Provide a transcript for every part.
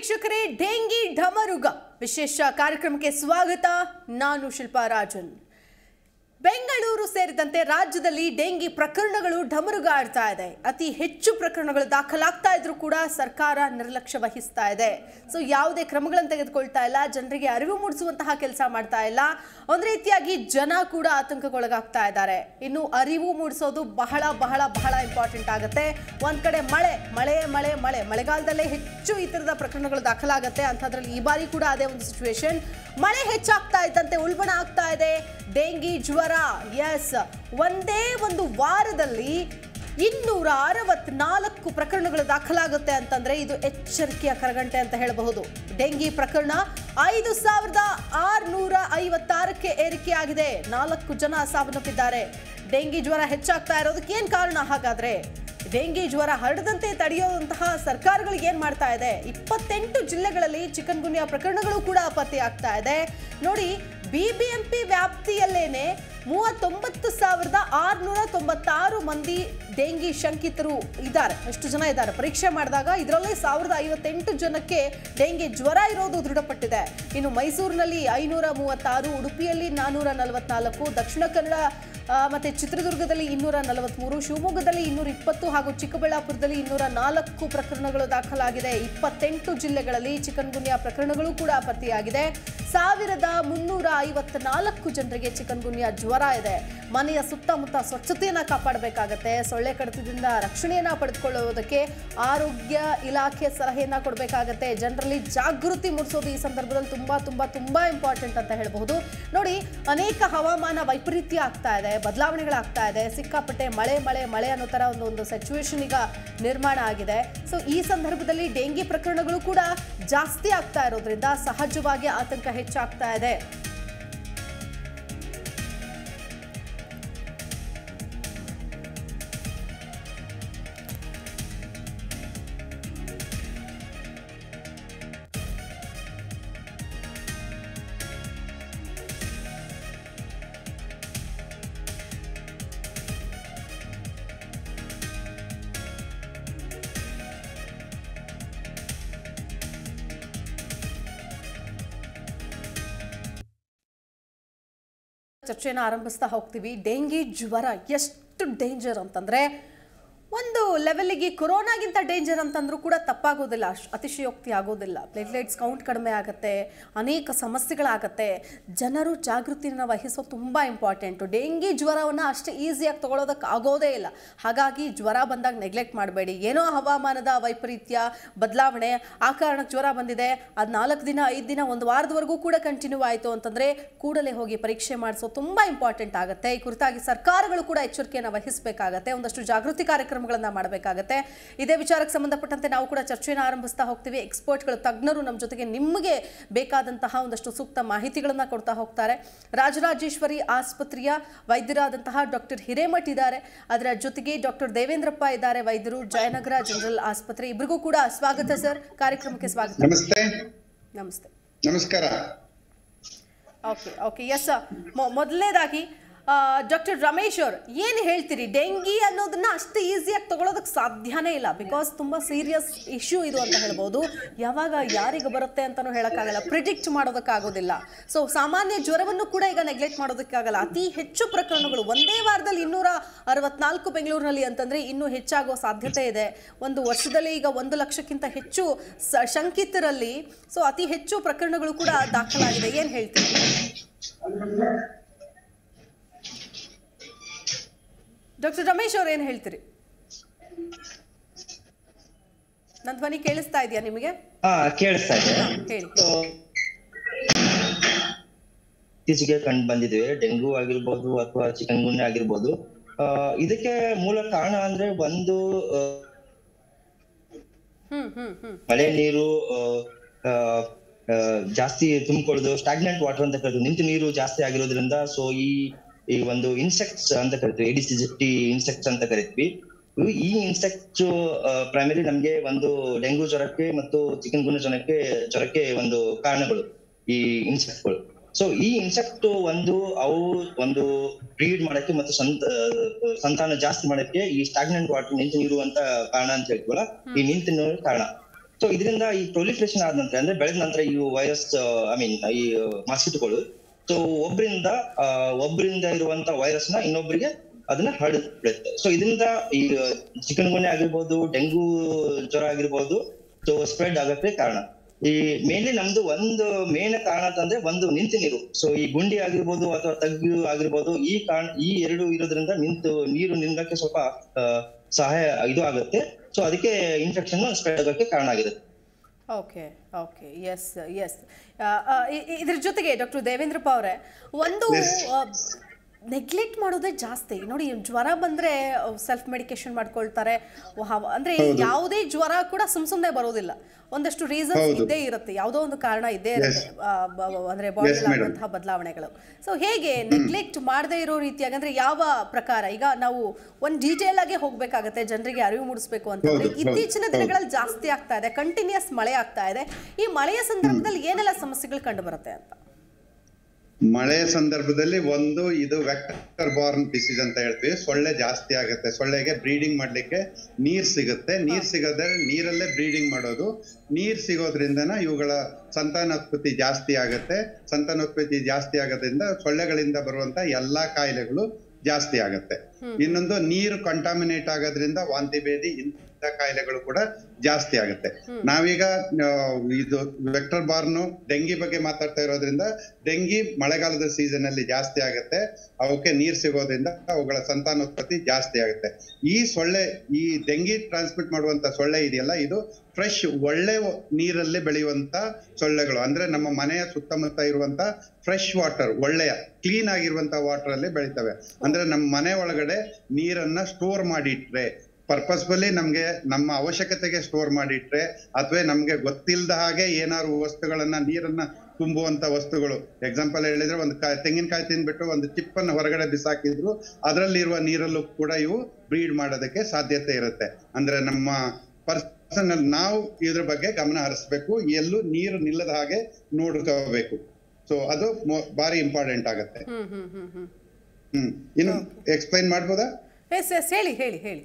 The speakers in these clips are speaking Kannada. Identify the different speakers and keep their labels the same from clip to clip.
Speaker 1: ವೀಕ್ಷಕರೇ ಡೆಂಗಿ ಢಮರುಗ ವಿಶೇಷ ಕಾರ್ಯಕ್ರಮಕ್ಕೆ ಸ್ವಾಗತ ನಾನು ಶಿಲ್ಪಾ ರಾಜನ್ ಬೆಂಗಳೂರು ಸೇರಿದಂತೆ ರಾಜ್ಯದಲ್ಲಿ ಡೆಂಗಿ ಪ್ರಕರಣಗಳು ಢಮರುಗಾಡ್ತಾ ಇದೆ ಅತಿ ಹೆಚ್ಚು ಪ್ರಕರಣಗಳು ದಾಖಲಾಗ್ತಾ ಇದ್ರೂ ಕೂಡ ಸರ್ಕಾರ ನಿರ್ಲಕ್ಷ್ಯ ವಹಿಸ್ತಾ ಇದೆ ಸೊ ಯಾವುದೇ ಕ್ರಮಗಳನ್ನು ತೆಗೆದುಕೊಳ್ತಾ ಇಲ್ಲ ಜನರಿಗೆ ಅರಿವು ಮೂಡಿಸುವಂತಹ ಕೆಲಸ ಮಾಡ್ತಾ ಇಲ್ಲ ಒಂದ್ ರೀತಿಯಾಗಿ ಜನ ಕೂಡ ಆತಂಕಕ್ಕೊಳಗಾಗ್ತಾ ಇದ್ದಾರೆ ಇನ್ನು ಅರಿವು ಮೂಡಿಸೋದು ಬಹಳ ಬಹಳ ಬಹಳ ಇಂಪಾರ್ಟೆಂಟ್ ಆಗುತ್ತೆ ಒಂದ್ ಕಡೆ ಮಳೆ ಮಳೆ ಮಳೆ ಮಳೆ ಮಳೆಗಾಲದಲ್ಲೇ ಹೆಚ್ಚು ಈ ತರದ ಪ್ರಕರಣಗಳು ದಾಖಲಾಗುತ್ತೆ ಅಂಥದ್ರಲ್ಲಿ ಈ ಬಾರಿ ಕೂಡ ಅದೇ ಒಂದು ಸಿಚುವೇಶನ್ ಮಳೆ ಹೆಚ್ಚಾಗ್ತಾ ಇದ್ದಂತೆ ಉಲ್ಬಣ ಆಗ್ತಾ ಇದೆ ಡೆಂಗಿ ಜ್ವರ ಎಸ್ ಒಂದೇ ಒಂದು ವಾರದಲ್ಲಿ ಇನ್ನೂರ ಅರವತ್ನಾಲ್ಕು ಪ್ರಕರಣಗಳು ದಾಖಲಾಗುತ್ತೆ ಅಂತಂದ್ರೆ ಇದು ಎಚ್ಚರಿಕೆಯ ಕರಗಂಟೆ ಅಂತ ಹೇಳಬಹುದು ಡೆಂಗಿ ಪ್ರಕರಣ ಐದು ಸಾವಿರದ ಆರುನೂರ ಐವತ್ತಾರಕ್ಕೆ ಏರಿಕೆಯಾಗಿದೆ ನಾಲ್ಕು ಜನ ಸಾವನ್ನಪ್ಪಿದ್ದಾರೆ ಡೆಂಗಿ ಜ್ವರ ಹೆಚ್ಚಾಗ್ತಾ ಇರೋದಕ್ಕೆ ಏನ್ ಕಾರಣ ಹಾಗಾದ್ರೆ ಡೆಂಗಿ ಜ್ವರ ಹರಡದಂತೆ ತಡೆಯುವಂತಹ ಸರ್ಕಾರಗಳಿಗೆ ಏನ್ ಮಾಡ್ತಾ ಇದೆ ಇಪ್ಪತ್ತೆಂಟು ಜಿಲ್ಲೆಗಳಲ್ಲಿ ಚಿಕನ್ ಗುನ್ಯಾ ಪ್ರಕರಣಗಳು ಕೂಡ ಪತ್ತೆಯಾಗ್ತಾ ಇದೆ ನೋಡಿ ಬಿಬಿಎಂಪಿ ವ್ಯಾಪ್ತಿಯಲ್ಲೇನೆ ಮೂವತ್ತೊಂಬತ್ತು ಸಾವಿರದ ಆರುನೂರ ತೊಂಬತ್ತಾರು ಮಂದಿ ಡೆಂಗಿ ಶಂಕಿತರು ಇದ್ದಾರೆ ಎಷ್ಟು ಜನ ಇದ್ದಾರೆ ಪರೀಕ್ಷೆ ಮಾಡಿದಾಗ ಇದರಲ್ಲಿ ಸಾವಿರದ ಐವತ್ತೆಂಟು ಜನಕ್ಕೆ ಡೆಂಗಿ ಜ್ವರ ಇರೋದು ದೃಢಪಟ್ಟಿದೆ ಇನ್ನು ಮೈಸೂರಿನಲ್ಲಿ ಐನೂರ ಮೂವತ್ತಾರು ಉಡುಪಿಯಲ್ಲಿ ನಾನೂರ ನಲವತ್ನಾಲ್ಕು ದಕ್ಷಿಣ ಕನ್ನಡ ಆ, ಮತ್ತೆ ಚಿತ್ರದುರ್ಗದಲ್ಲಿ ಇನ್ನೂರ ನಲವತ್ಮೂರು ಶಿವಮೊಗ್ಗದಲ್ಲಿ ಇನ್ನೂರ ಇಪ್ಪತ್ತು ಹಾಗೂ ಚಿಕ್ಕಬಳ್ಳಾಪುರದಲ್ಲಿ ಇನ್ನೂರ ನಾಲ್ಕು ಪ್ರಕರಣಗಳು ದಾಖಲಾಗಿದೆ ಇಪ್ಪತ್ತೆಂಟು ಜಿಲ್ಲೆಗಳಲ್ಲಿ ಚಿಕನ್ ಗುನ್ಯಾ ಪ್ರಕರಣಗಳು ಕೂಡ ಪತ್ತೆಯಾಗಿದೆ ಸಾವಿರದ ಮುನ್ನೂರ ಐವತ್ನಾಲ್ಕು ಜನರಿಗೆ ಚಿಕನ್ ಗುನ್ಯಾ ಜ್ವರ ಇದೆ ಮನೆಯ ಸುತ್ತಮುತ್ತ ಸ್ವಚ್ಛತೆಯನ್ನ ಕಾಪಾಡಬೇಕಾಗತ್ತೆ ಸೊಳ್ಳೆ ಕಡಿತದಿಂದ ರಕ್ಷಣೆಯನ್ನ ಪಡೆದುಕೊಳ್ಳುವುದಕ್ಕೆ ಆರೋಗ್ಯ ಇಲಾಖೆ ಸಲಹೆಯನ್ನ ಕೊಡಬೇಕಾಗತ್ತೆ ಜನರಲ್ಲಿ ಜಾಗೃತಿ ಮೂಡಿಸೋದು ಈ ಸಂದರ್ಭದಲ್ಲಿ ತುಂಬಾ ತುಂಬಾ ತುಂಬಾ ಇಂಪಾರ್ಟೆಂಟ್ ಅಂತ ಹೇಳಬಹುದು ನೋಡಿ ಅನೇಕ ಹವಾಮಾನ ವೈಪರೀತ್ಯ ಆಗ್ತಾ ಇದೆ ಬದಲಾವಣೆಗಳಾಗ್ತಾ ಇದೆ ಸಿಕ್ಕಾಪಟ್ಟೆ ಮಳೆ ಮಳೆ ಮಳೆ ಅನ್ನೋ ತರ ಒಂದು ಒಂದು ಸಿಚುವೇಶನ್ ಈಗ ನಿರ್ಮಾಣ ಆಗಿದೆ ಸೊ ಈ ಸಂದರ್ಭದಲ್ಲಿ ಡೆಂಗಿ ಪ್ರಕರಣಗಳು ಕೂಡ ಜಾಸ್ತಿ ಆಗ್ತಾ ಇರೋದ್ರಿಂದ ಸಹಜವಾಗಿ ಆತಂಕ ಹೆಚ್ಚಾಗ್ತಾ ಇದೆ ಚರ್ಚೆಯನ್ನು ಆರಂಭಿಸ್ತಾ ಹೋಗ್ತೀವಿ ಡೆಂಗಿ ಜ್ವರ ಎಷ್ಟು ಡೇಂಜರ್ ಅಂತಂದ್ರೆ ಒಂದು ಲೆವೆಲ್ಗೆ ಕೊರೋನಾಗಿಂತ ಡೇಂಜರ್ ಅಂತಂದ್ರೂ ಕೂಡ ತಪ್ಪಾಗೋದಿಲ್ಲ ಅಶ್- ಅತಿಶಯೋಕ್ತಿ ಆಗೋದಿಲ್ಲ ಪ್ಲೇಟ್ಲೆಟ್ಸ್ ಕೌಂಟ್ ಕಡಿಮೆ ಆಗುತ್ತೆ ಅನೇಕ ಸಮಸ್ಯೆಗಳಾಗತ್ತೆ ಜನರು ಜಾಗೃತಿಯನ್ನು ವಹಿಸೋದು ತುಂಬ ಇಂಪಾರ್ಟೆಂಟು ಡೆಂಗಿ ಜ್ವರವನ್ನು ಅಷ್ಟು ಈಸಿಯಾಗಿ ತಗೊಳ್ಳೋದಕ್ಕೆ ಆಗೋದೇ ಇಲ್ಲ ಹಾಗಾಗಿ ಜ್ವರ ಬಂದಾಗ ನೆಗ್ಲೆಕ್ಟ್ ಮಾಡಬೇಡಿ ಏನೋ ಹವಾಮಾನದ ವೈಪರೀತ್ಯ ಬದಲಾವಣೆ ಆ ಕಾರಣಕ್ಕೆ ಜ್ವರ ಬಂದಿದೆ ಅದು ನಾಲ್ಕು ದಿನ ಐದು ದಿನ ಒಂದು ವಾರದವರೆಗೂ ಕೂಡ ಕಂಟಿನ್ಯೂ ಆಯಿತು ಅಂತಂದರೆ ಕೂಡಲೇ ಹೋಗಿ ಪರೀಕ್ಷೆ ಮಾಡಿಸೋದು ತುಂಬ ಇಂಪಾರ್ಟೆಂಟ್ ಆಗುತ್ತೆ ಈ ಕುರಿತಾಗಿ ಸರ್ಕಾರಗಳು ಕೂಡ ಎಚ್ಚರಿಕೆಯನ್ನು ವಹಿಸಬೇಕಾಗತ್ತೆ ಒಂದಷ್ಟು ಜಾಗೃತಿ ಕಾರ್ಯಕ್ರಮಗಳನ್ನು ಮಾಡಬೇಕಾಗತ್ತೆ ಇದೇ ವಿಚಾರಕ್ಕೆ ಸಂಬಂಧಪಟ್ಟಂತೆ ನಾವು ಕೂಡ ಚರ್ಚೆಯನ್ನು ಆರಂಭಿಸ್ತಾ ಹೋಗ್ತೀವಿ ಎಕ್ಸ್ಪರ್ಟ್ಗಳು ತಜ್ಞರು ನಮ್ಮ ಜೊತೆಗೆ ನಿಮಗೆ ಬೇಕಾದಂತಹ ಒಂದಷ್ಟು ಸೂಕ್ತ ಮಾಹಿತಿಗಳನ್ನು ಕೊಡ್ತಾ ಹೋಗ್ತಾರೆ ರಾಜರಾಜೇಶ್ವರಿ ಆಸ್ಪತ್ರೆಯ ವೈದ್ಯರಾದಂತಹ ಡಾಕ್ಟರ್ ಹಿರೇಮಠ್ ಇದ್ದಾರೆ ಅದರ ಜೊತೆಗೆ ಡಾಕ್ಟರ್ ದೇವೇಂದ್ರಪ್ಪ ಇದ್ದಾರೆ ವೈದ್ಯರು ಜಯನಗರ ಜನರಲ್ ಆಸ್ಪತ್ರೆ ಇಬ್ಬರಿಗೂ ಕೂಡ ಸ್ವಾಗತ ಸರ್ ಕಾರ್ಯಕ್ರಮಕ್ಕೆ ಸ್ವಾಗತ
Speaker 2: ನಮಸ್ತೆ
Speaker 1: ನಮಸ್ತೆ
Speaker 2: ನಮಸ್ಕಾರ
Speaker 1: ಓಕೆ ಓಕೆ ಎಸ್ ಮೊದಲನೇದಾಗಿ ಡಾಕ್ಟರ್ ರಮೇಶ್ ಅವ್ರು ಏನು ಹೇಳ್ತೀರಿ ಡೆಂಗಿ ಅನ್ನೋದನ್ನ ಅಷ್ಟು ಈಸಿಯಾಗಿ ತಗೊಳ್ಳೋದಕ್ಕೆ ಸಾಧ್ಯನೇ ಇಲ್ಲ ಬಿಕಾಸ್ ತುಂಬ ಸೀರಿಯಸ್ ಇಶ್ಯೂ ಇದು ಅಂತ ಹೇಳ್ಬೋದು ಯಾವಾಗ ಯಾರಿಗೆ ಬರುತ್ತೆ ಅಂತಲೂ ಹೇಳೋಕ್ಕಾಗಲ್ಲ ಪ್ರಿಡಿಕ್ಟ್ ಮಾಡೋದಕ್ಕಾಗೋದಿಲ್ಲ ಸೊ ಸಾಮಾನ್ಯ ಜ್ವರವನ್ನು ಕೂಡ ಈಗ ನೆಗ್ಲೆಕ್ಟ್ ಮಾಡೋದಕ್ಕಾಗಲ್ಲ ಅತಿ ಹೆಚ್ಚು ಪ್ರಕರಣಗಳು ಒಂದೇ ವಾರದಲ್ಲಿ ಇನ್ನೂರ ಅರವತ್ನಾಲ್ಕು ಬೆಂಗಳೂರಿನಲ್ಲಿ ಅಂತಂದ್ರೆ ಇನ್ನೂ ಹೆಚ್ಚಾಗುವ ಸಾಧ್ಯತೆ ಇದೆ ಒಂದು ವರ್ಷದಲ್ಲಿ ಈಗ ಒಂದು ಲಕ್ಷಕ್ಕಿಂತ ಹೆಚ್ಚು ಸ- ಶಂಕಿತರಲ್ಲಿ ಸೊ ಅತಿ ಹೆಚ್ಚು ಪ್ರಕರಣಗಳು ಕೂಡ ದಾಖಲಾಗಿದೆ ಏನು ಹೇಳ್ತೀರಿ ಡಾಕ್ಟರ್ ರಮೇಶ್ ಅವ್ರು ಏನು ಹೇಳ್ತೀರಿ ನನ್ನ ಧ್ವನಿ ಕೇಳಿಸ್ತಾ ಇದೆಯಾ ನಿಮಗೆ
Speaker 3: ಹಾ ಕೇಳಿಸ್ತಾ ಇದೆ
Speaker 1: ಹೇಳಿ
Speaker 3: So, ಇತ್ತೀಚೆಗೆ ಕಂಡು ಬಂದಿದೆ ಡೆಂಗು ಆಗಿರ್ಬೋದು ಅಥವಾ ಚಿಕನ್ ಗುನ್ಯ ಆಗಿರ್ಬೋದು ಆ, ಇದಕ್ಕೆ ಮೂಲ ಕಾರಣ ಅಂದ್ರೆ ಒಂದು ಆ,
Speaker 1: ಹ್ಮ್ ಹ್ಮ್ ಹ್ಮ್
Speaker 3: ಮಳೆ ನೀರು ಆ, ಆ, ಆ, ಜಾಸ್ತಿ ತುಂಬಿಕೊಳ್ಳೋದು ಸ್ಟಾಗ್ನೆಂಟ್ ವಾಟರ್ ಅಂತ ಕರಿತೀವಿ ನಿಂತು ನೀರು ಜಾಸ್ತಿ ಆಗಿರೋದ್ರಿಂದ ಸೊ ಈ ಈ ಒಂದು ಇನ್ಸೆಕ್ಟ್ಸ್ ಅಂತ ಕರಿತೀವಿ ಎಡಿಸಿಟಿ ಇನ್ಸೆಕ್ಟ್ಸ್ ಅಂತ ಕರಿತೀವಿ ಇವು ಈ ಇನ್ಸೆಕ್ಟ್ಸ್ ಪ್ರೈಮರಿ ನಮ್ಗೆ ಒಂದು ಡೆಂಗು ಜ್ವರಕ್ಕೆ ಮತ್ತು ಚಿಕನ್ ಗುನ್ಯ ಜ್ವರಕ್ಕೆ ಜ್ವರಕ್ಕೆ ಒಂದು ಕಾರಣಗಳು ಈ ಇನ್ಸೆಕ್ಟ್ಗಳು ಸೊ ಈ ಇನ್ಸೆಕ್ಟ್ ಒಂದು ಅವು ಒಂದು ಬ್ರೀಡ್ ಮಾಡಕ್ಕೆ ಮತ್ತು ಸಂತ ಸಂತಾನ ಜಾಸ್ತಿ ಮಾಡಕ್ಕೆ ಈ ಸ್ಟಾಗ್ನೆಂಟ್ ವಾಟರ್ ನಿಂತು ನೀರು ಅಂತ ಕಾರಣ ಅಂತ ಹೇಳ್ತೀವಲ್ಲ ಈ ನಿಂತು ನೀರು ಕಾರಣ ಸೊ ಇದರಿಂದ ಈ ಪ್ರೊಲಿಫ್ರೇಷನ್ ಆದ ನಂತರ ಅಂದ್ರೆ ಬೆಳೆದ ನಂತರ ಈ ವೈರಸ್ ಐ ಮೀನ್ ಈ ಮಾಸ್ಕಿಟೋಗಳು ಸೊ ಒಬ್ಬರಿಂದ ಒಬ್ಬರಿಂದ ಇರುವಂತ ವೈರಸ್ ನ ಇನ್ನೊಬ್ಬರಿಗೆ ಅದನ್ನ ಹರಡುತ್ತೆ ಸೊ ಇದರಿಂದ ಈ ಚಿಕನ್ ಗುನ್ಯ ಆಗಿರ್ಬೋದು ಡೆಂಗು ಜ್ವರ ಆಗಿರ್ಬೋದು ಸೊ ಸ್ಪ್ರೆಡ್ ಆಗಕ್ಕೆ ಕಾರಣ ಈ ಮೇನ್ಲಿ ನಮ್ದು ಒಂದು ಮೇನ್ ಕಾರಣ ಅಂತಂದ್ರೆ ಒಂದು ನಿಂತು ನೀರು ಸೊ ಈ ಗುಂಡಿ ಆಗಿರ್ಬೋದು ಅಥವಾ ತಗ್ಗು ಆಗಿರ್ಬೋದು ಈ ಕಾರಣ ಈ ಎರಡು ಇರೋದ್ರಿಂದ ನಿಂತು ನೀರು ನಿಲ್ಲಕ್ಕೆ ಸ್ವಲ್ಪ ಆ, ಸಹಾಯ ಇದು ಆಗುತ್ತೆ ಸೊ ಅದಕ್ಕೆ ಇನ್ಫೆಕ್ಷನ್ ಸ್ಪ್ರೆಡ್ ಆಗೋಕ್ಕೆ ಕಾರಣ ಆಗಿರುತ್ತೆ
Speaker 1: ಓಕೆ ಓಕೆ ಎಸ್ ಎಸ್ ಇದ್ರ ಜೊತೆಗೆ ಡಾಕ್ಟರ್ ದೇವೇಂದ್ರಪ್ಪ ಅವರೇ ಒಂದು ನೆಗ್ಲೆಕ್ಟ್ ಮಾಡೋದೇ ಜಾಸ್ತಿ ನೋಡಿ ಜ್ವರ ಬಂದ್ರೆ ಸೆಲ್ಫ್ ಮೆಡಿಕೇಶನ್ ಮಾಡ್ಕೊಳ್ತಾರೆ ವ- ಅಂದ್ರೆ ಯಾವುದೇ ಜ್ವರ ಕೂಡ ಸುಮ್ ಸುಮ್ನೆ ಬರೋದಿಲ್ಲ ಒಂದಷ್ಟು ರೀಸನ್ಸ್
Speaker 2: ಹೌದು.
Speaker 1: ಇದ್ದೇ ಇರುತ್ತೆ ಯಾವುದೋ ಒಂದು ಕಾರಣ ಇದ್ದೇ ಇರುತ್ತೆ ಆ, ಬ- ಬ- ಅಂದ್ರೆ ಬಾಡಿ
Speaker 2: Yes, madam.
Speaker 1: ಆಗುವಂತಹ ಬದಲಾವಣೆಗಳು ಸೊ ಹೇಗೆ ನೆಗ್ಲೆಕ್ಟ್ ಮಾಡದೇ ಇರೋ ರೀತಿಯಾಗಿ ಅಂದ್ರೆ ಯಾವ ಪ್ರಕಾರ ಈಗ ನಾವು ಒಂದು ಡೀಟೇಲ್ ಆಗಿ ಹೋಗ್ಬೇಕಾಗತ್ತೆ ಜನರಿಗೆ ಅರಿವು ಮೂಡಿಸ್ಬೇಕು ಅಂತಂದ್ರೆ
Speaker 2: ಹೌದು, ಹೌದು,
Speaker 1: ಇತ್ತೀಚಿನ
Speaker 2: ಹೌದು.
Speaker 1: ದಿನಗಳಲ್ಲಿ ಜಾಸ್ತಿ ಆಗ್ತಾ ಇದೆ ಕಂಟಿನ್ಯೂಸ್ ಮಳೆ ಆಗ್ತಾ ಇದೆ ಈ ಮಳೆಯ ಸಂದರ್ಭದಲ್ಲಿ ಏನೆಲ್ಲ ಸಮಸ್ಯೆಗಳು ಕಂಡು ಬರುತ್ತೆ ಅಂತ
Speaker 2: ಮಳೆ ಸಂದರ್ಭದಲ್ಲಿ ಒಂದು ಇದು ವೆಕ್ಟರ್ ಬಾರ್ನ್ ಡಿಸೀಸ್ ಅಂತ ಹೇಳ್ತೀವಿ ಸೊಳ್ಳೆ ಜಾಸ್ತಿ ಆಗುತ್ತೆ ಸೊಳ್ಳೆಗೆ ಬ್ರೀಡಿಂಗ್ ಮಾಡ್ಲಿಕ್ಕೆ ನೀರ್ ಸಿಗುತ್ತೆ ನೀರ್ ಸಿಗದ್ರೆ ನೀರಲ್ಲೇ ಬ್ರೀಡಿಂಗ್ ಮಾಡೋದು ನೀರ್ ಸಿಗೋದ್ರಿಂದನ ಇವುಗಳ ಸಂತಾನೋತ್ಪತ್ತಿ ಜಾಸ್ತಿ ಆಗುತ್ತೆ ಸಂತಾನೋತ್ಪತ್ತಿ ಜಾಸ್ತಿ ಆಗೋದ್ರಿಂದ ಸೊಳ್ಳೆಗಳಿಂದ ಬರುವಂತ ಎಲ್ಲಾ ಕಾಯಿಲೆಗಳು ಜಾಸ್ತಿ ಆಗುತ್ತೆ ಇನ್ನೊಂದು ನೀರು ಕಂಟಾಮಿನೇಟ್ ಆಗೋದ್ರಿಂದ ವಾಂತಿ ಭೇದಿ ಇಂಥ ಕಾಯಿಲೆಗಳು ಕೂಡ ಜಾಸ್ತಿ ಆಗುತ್ತೆ ನಾವೀಗ ಆ, ಇದು ವೆಕ್ಟರ್ ಬಾರ್ನು ಡೆಂಗಿ ಬಗ್ಗೆ ಮಾತಾಡ್ತಾ ಇರೋದ್ರಿಂದ ಡೆಂಗಿ ಮಳೆಗಾಲದ ಸೀಸನ್ ಅಲ್ಲಿ ಜಾಸ್ತಿ ಆಗುತ್ತೆ ಅವಕ್ಕೆ ನೀರ್ ಸಿಗೋದ್ರಿಂದ ಅವುಗಳ ಸಂತಾನೋತ್ಪತ್ತಿ ಜಾಸ್ತಿ ಆಗುತ್ತೆ ಈ ಸೊಳ್ಳೆ ಈ ಡೆಂಗಿ ಟ್ರಾನ್ಸ್ಮಿಟ್ ಮಾಡುವಂತ ಸೊಳ್ಳೆ ಇದೆಯಲ್ಲ ಇದು ಫ್ರೆಶ್ ಒಳ್ಳೆ ನೀರಲ್ಲಿ ಬೆಳೆಯುವಂತ ಸೊಳ್ಳೆಗಳು ಅಂದ್ರೆ ನಮ್ಮ ಮನೆಯ ಸುತ್ತಮುತ್ತ ಇರುವಂತ ಫ್ರೆಶ್ ವಾಟರ್ ಒಳ್ಳೆಯ ಕ್ಲೀನ್ ಆಗಿರುವಂತ ವಾಟರ್ ಅಲ್ಲಿ ಬೆಳಿತವೆ ಅಂದ್ರೆ ನಮ್ಮ ಮನೆ ಒಳಗಡೆ ನೀರನ್ನ ಸ್ಟೋರ್ ಮಾಡಿಟ್ರೆ ಪರ್ಪಸ್ಫುಲಿ ನಮ್ಗೆ ನಮ್ಮ ಅವಶ್ಯಕತೆಗೆ ಸ್ಟೋರ್ ಮಾಡಿಟ್ರೆ ಅಥವಾ ನಮ್ಗೆ ಗೊತ್ತಿಲ್ಲದ ಹಾಗೆ ಏನಾದ್ರು ವಸ್ತುಗಳನ್ನ ನೀರನ್ನ ತುಂಬುವಂತ ವಸ್ತುಗಳು ಎಕ್ಸಾಂಪಲ್ ಹೇಳಿದ್ರೆ ಒಂದು ಕಾಯಿ ತೆಂಗಿನಕಾಯಿ ತಿಂದ್ಬಿಟ್ಟು ಒಂದು ಚಿಪ್ಪನ್ನ ಹೊರಗಡೆ ಬಿಸಾಕಿದ್ರು ಅದರಲ್ಲಿರುವ ನೀರಲ್ಲೂ ಕೂಡ ಇವು ಬ್ರೀಡ್ ಮಾಡೋದಕ್ಕೆ ಸಾಧ್ಯತೆ ಇರುತ್ತೆ ಅಂದ್ರೆ ನಮ್ಮ ಪರ್ಸನಲ್ ನಾವು ಇದ್ರ ಬಗ್ಗೆ ಗಮನ ಹರಿಸ್ಬೇಕು ಎಲ್ಲೂ ನೀರು ನಿಲ್ಲದ ಹಾಗೆ ನೋಡ್ಕೋಬೇಕು ಸೊ ಅದು ಮೊ- ಬಾರಿ ಇಂಪಾರ್ಟೆಂಟ್ ಆಗತ್ತೆ
Speaker 1: ಹ್ಮ್ ಹ್ಮ್ ಹ್ಮ್ ಹ್ಮ್
Speaker 2: ಹ್ಮ್ ಇನ್ನು ಎಕ್ಸ್ಪ್ಲೈನ್ ಮಾಡ್ಬೋದಾ
Speaker 1: ಎಸ್ ಎಸ್ ಹೇಳಿ ಹೇಳಿ ಹೇಳಿ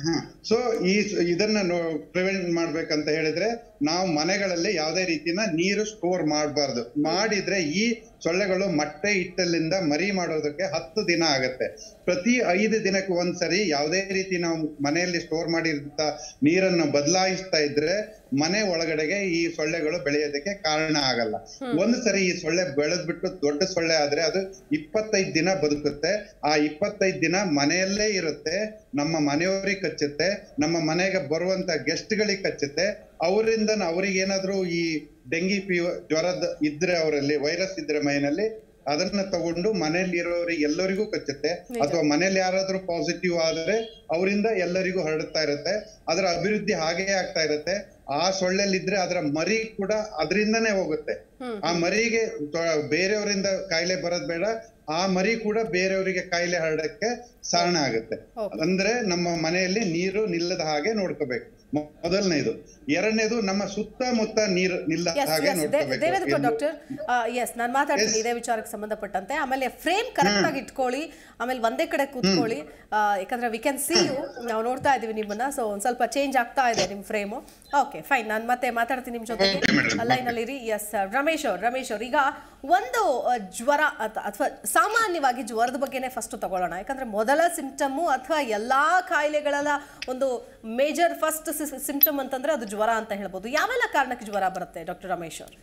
Speaker 2: ಸೊ ಈ ಇದನ್ನ ಪ್ರಿವೆಂಟ್ ಮಾಡ್ಬೇಕಂತ ಹೇಳಿದ್ರೆ ನಾವು ಮನೆಗಳಲ್ಲಿ ಯಾವುದೇ ರೀತಿನ ನೀರು ಸ್ಟೋರ್ ಮಾಡಬಾರ್ದು ಮಾಡಿದ್ರೆ ಈ ಸೊಳ್ಳೆಗಳು ಮೊಟ್ಟೆ ಇಟ್ಟಲ್ಲಿಂದ ಮರಿ ಮಾಡೋದಕ್ಕೆ ಹತ್ತು ದಿನ ಆಗತ್ತೆ ಪ್ರತಿ ಐದು ದಿನಕ್ಕೆ ಒಂದ್ಸರಿ ಯಾವುದೇ ರೀತಿ ನಾವು ಮನೆಯಲ್ಲಿ ಸ್ಟೋರ್ ಮಾಡಿದಂತ ನೀರನ್ನು ಬದಲಾಯಿಸ್ತಾ ಇದ್ರೆ ಮನೆ ಒಳಗಡೆಗೆ ಈ ಸೊಳ್ಳೆಗಳು ಬೆಳೆಯೋದಕ್ಕೆ ಕಾರಣ ಆಗಲ್ಲ ಒಂದು ಸರಿ ಈ ಸೊಳ್ಳೆ ಬೆಳೆದ್ಬಿಟ್ಟು ದೊಡ್ಡ ಸೊಳ್ಳೆ ಆದ್ರೆ ಅದು ಇಪ್ಪತ್ತೈದು ದಿನ ಬದುಕುತ್ತೆ ಆ ಇಪ್ಪತ್ತೈದು ದಿನ ಮನೆಯಲ್ಲೇ ಇರುತ್ತೆ ನಮ್ಮ ಮನೆಯವರಿಗೆ ಕಚ್ಚುತ್ತೆ ನಮ್ಮ ಮನೆಗೆ ಬರುವಂತ ಗೆಸ್ಟ್ಗಳಿಗೆ ಕಚ್ಚುತ್ತೆ ಅವರಿಂದ ಅವ್ರಿಗೆ ಏನಾದ್ರೂ ಈ ಡೆಂಗಿ ಫೀವರ್ ಜ್ವರದ ಇದ್ರೆ ಅವರಲ್ಲಿ ವೈರಸ್ ಇದ್ರೆ ಮೈನಲ್ಲಿ ಅದನ್ನ ತಗೊಂಡು ಮನೆಯಲ್ಲಿ ಇರೋರಿಗೆ ಎಲ್ಲರಿಗೂ ಕಚ್ಚುತ್ತೆ ಅಥವಾ ಮನೇಲಿ ಯಾರಾದ್ರೂ ಪಾಸಿಟಿವ್ ಆದ್ರೆ ಅವರಿಂದ ಎಲ್ಲರಿಗೂ ಹರಡ್ತಾ ಇರುತ್ತೆ ಅದರ ಅಭಿವೃದ್ಧಿ ಹಾಗೇ ಆಗ್ತಾ ಇರುತ್ತೆ ಆ ಸೊಳ್ಳೆಲಿದ್ರೆ ಅದರ ಮರಿ ಕೂಡ ಅದರಿಂದನೇ ಹೋಗುತ್ತೆ ಆ ಮರಿಗೆ ತ- ಬೇರೆಯವರಿಂದ ಕಾಯಿಲೆ ಬರೋದ್ ಬೇಡ ಆ ಮರಿ ಕೂಡ ಬೇರೆಯವರಿಗೆ ಕಾಯಿಲೆ ಹರಡಕ್ಕೆ ಕಾರಣ ಆಗುತ್ತೆ
Speaker 1: Okay.
Speaker 2: ಅಂದ್ರೆ ನಮ್ಮ ಮನೆಯಲ್ಲಿ ನೀರು ನಿಲ್ಲದ ಹಾಗೆ ನೋಡ್ಕೋಬೇಕು ಮೊ- ಮೊದಲನೇದು ಎರಡನೇದು ನಮ್ಮ ಸುತ್ತಮುತ್ತ ನೀರು ನಿಲ್ಲದ
Speaker 1: ಎಸ್
Speaker 2: ಹಾಗೆ
Speaker 1: ಎಸ್
Speaker 2: ನೋಡ್ಕೋಬೇಕು
Speaker 1: ದೇವೇಂದ್ರ
Speaker 2: ಎಂದು-
Speaker 1: ಡಾಕ್ಟರ್ ಎಸ್ ನಾನು ಮಾತಾಡ್ತೀನಿ
Speaker 2: Yes.
Speaker 1: ಇದೇ ವಿಚಾರಕ್ಕೆ ಸಂಬಂಧಪಟ್ಟಂತೆ ಆಮೇಲೆ ಫ್ರೇಮ್ ಕರೆಕ್ಟ್ ಆಗಿ ಇಟ್ಕೊಳ್ಳಿ ಆಮೇಲೆ ಒಂದೇ ಕಡೆ ಕೂತ್ಕೊಳ್ಳಿ ಆ, ಯಾಕಂದ್ರೆ ವಿ ಕ್ಯಾನ್ ಸಿ ಯು ನಾವು ನೋಡ್ತಾ ಇದೀವಿ ನಿಮ್ಮನ್ನ ಸೊ ಒಂದ್ ಸ್ವಲ್ಪ ಚೇಂಜ್ ಆಗ್ತಾ ಇದೆ ನಿಮ್ ಫ್ರೇಮು ಓಕೆ ಫೈನ್ ನಾನು ಮತ್ತೆ ಮಾತಾಡ್ತೀನಿ ನಿಮ್ ಜೊತೆಗೆ
Speaker 2: Okay, madam.
Speaker 1: ಲೈನಲ್ಲಿ ಇರಿ ಎಸ್ ರಮೇಶ್ ಅವ್ರು ರಮೇಶ್ ಅವ್ರು ಈಗ ಒಂದು ಆ, ಜ್ವರ ಅಥವಾ ಸಾಮಾನ್ಯವಾಗಿ ಜ್ವರದ ಬಗ್ಗೆನೇ ಫಸ್ಟ್ ತಗೊಳ್ಳೋಣ ಯಾಕಂದ್ರೆ ಮೊದಲ ಸಿಂಪ್ಟಮು ಅಥವಾ ಎಲ್ಲಾ ಕಾಯಿಲೆಗಳ ಒಂದು ಮೇಜರ್ ಫಸ್ಟ್ ಸಿಂಪ್ಟಮ್ ಅಂತಂದ್ರೆ ಅದು ಜ್ವರ ಅಂತ ಹೇಳ್ಬೋದು ಯಾವೆಲ್ಲ ಕಾರಣಕ್ಕೆ ಜ್ವರ ಬರುತ್ತೆ ಡಾಕ್ಟರ್ ರಮೇಶ್ ಅವ್ರು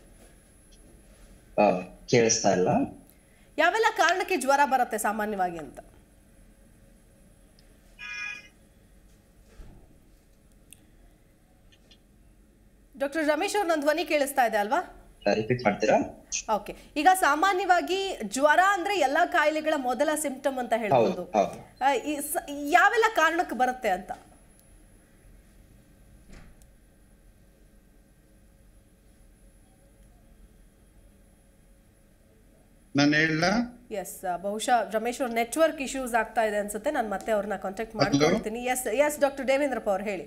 Speaker 3: ಆ, ಕೇಳಿಸ್ತಾ ಇಲ್ಲ
Speaker 1: ಯಾವೆಲ್ಲ ಕಾರಣಕ್ಕೆ ಜ್ವರ ಬರುತ್ತೆ ಸಾಮಾನ್ಯವಾಗಿ ಅಂತ ಡಾಕ್ಟರ್ ರಮೇಶ್ ಅವ್ರ ನನ್ನ ಧ್ವನಿ ಕೇಳಿಸ್ತಾ ಇದೆ ಅಲ್ವಾ
Speaker 3: ರಿಪೀಟ್ ಮಾಡ್ತೀರಾ
Speaker 1: ಓಕೆ ಈಗ ಸಾಮಾನ್ಯವಾಗಿ ಜ್ವರ ಅಂದ್ರೆ ಎಲ್ಲಾ ಕಾಯಿಲೆಗಳ ಮೊದಲ ಸಿಂಪ್ಟಮ್ ಅಂತ ಹೇಳ್ಬೋದು
Speaker 3: ಹೌದು, ಹೌದು.
Speaker 1: ಆ, ಈ ಸ- ಯಾವೆಲ್ಲ ಕಾರಣಕ್ಕೆ ಬರುತ್ತೆ ಅಂತ
Speaker 2: ನಾನು ಹೇಳ
Speaker 1: ಎಸ್ ಬಹುಶಃ ರಮೇಶ್ ಅವ್ರ ನೆಟ್ವರ್ಕ್ ಇಶ್ಯೂಸ್ ಆಗ್ತಾ ಇದೆ ಅನ್ಸುತ್ತೆ ನಾನು ಮತ್ತೆ ಅವ್ರನ್ನ ಕಾಂಟ್ಯಾಕ್ಟ್ ಮಾಡ್ಕೊಳ್ತೀನಿ ಎಸ್ ಎಸ್ ಡಾಕ್ಟರ್ ದೇವೇಂದ್ರಪ್ಪ ಅವ್ರು ಹೇಳಿ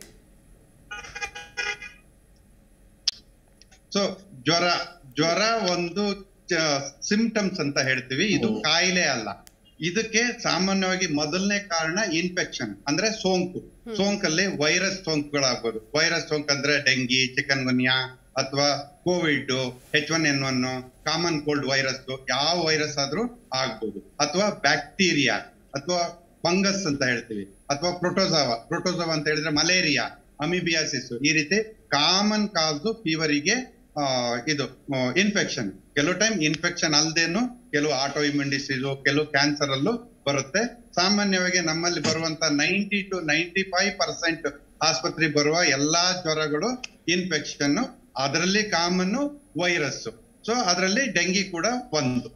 Speaker 2: ಸೊ ಜ್ವರ ಜ್ವರ ಒಂದು ಸಿಂಪ್ಟಮ್ಸ್ ಅಂತ ಹೇಳ್ತೀವಿ ಇದು ಕಾಯಿಲೆ ಅಲ್ಲ ಇದಕ್ಕೆ ಸಾಮಾನ್ಯವಾಗಿ ಮೊದಲನೇ ಕಾರಣ ಇನ್ಫೆಕ್ಷನ್ ಅಂದ್ರೆ ಸೋಂಕು ಸೋಂಕಲ್ಲಿ ವೈರಸ್ ಸೋಂಕುಗಳಾಗ್ಬೋದು ವೈರಸ್ ಸೋಂಕು ಅಂದ್ರೆ ಡೆಂಗಿ ಚಿಕನ್ ಗುನ್ಯಾ ಅಥವಾ covid H one N one common cold virus ಯಾವ ವೈರಸ್ ಆದ್ರೂ ಆಗ್ಬೋದು ಅಥವಾ ಬ್ಯಾಕ್ಟೀರಿಯಾ ಅಥವಾ ಫಂಗಸ್ ಅಂತ ಹೇಳ್ತೀವಿ ಅಥವಾ ಪ್ರೋಟೋಸಾವ ಪ್ರೋಟೋಸಾವ ಅಂತ ಹೇಳಿದ್ರೆ ಮಲೇರಿಯಾ ಅಮಿಬಿಯಾಸಿಸ್ ಈ ರೀತಿ ಕಾಮನ್ ಕಾಸು ಫೀವರಿಗೆ ಇದು ಇನ್ಫೆಕ್ಷನ್ ಕೆಲವು ಟೈಮ್ ಇನ್ಫೆಕ್ಷನ್ ಅಲ್ದೇನು ಕೆಲವು ಆಟೋ ಇಮ್ಯೂನ್ ಡಿಸೀಸು ಕೆಲವು ಕ್ಯಾನ್ಸರ್ ಅಲ್ಲೂ ಬರುತ್ತೆ ಸಾಮಾನ್ಯವಾಗಿ ನಮ್ಮಲ್ಲಿ ಬರುವಂತ ninety two ninety five percent ಆಸ್ಪತ್ರೆಗೆ ಬರುವ ಎಲ್ಲಾ ಜ್ವರಗಳು ಇನ್ಫೆಕ್ಷನ್ ಅದರಲ್ಲಿ ಕಾಮನ್ ವೈರಸ್ ಸೊ ಅದರಲ್ಲಿ ಡೆಂಗಿ ಕೂಡ ಒಂದು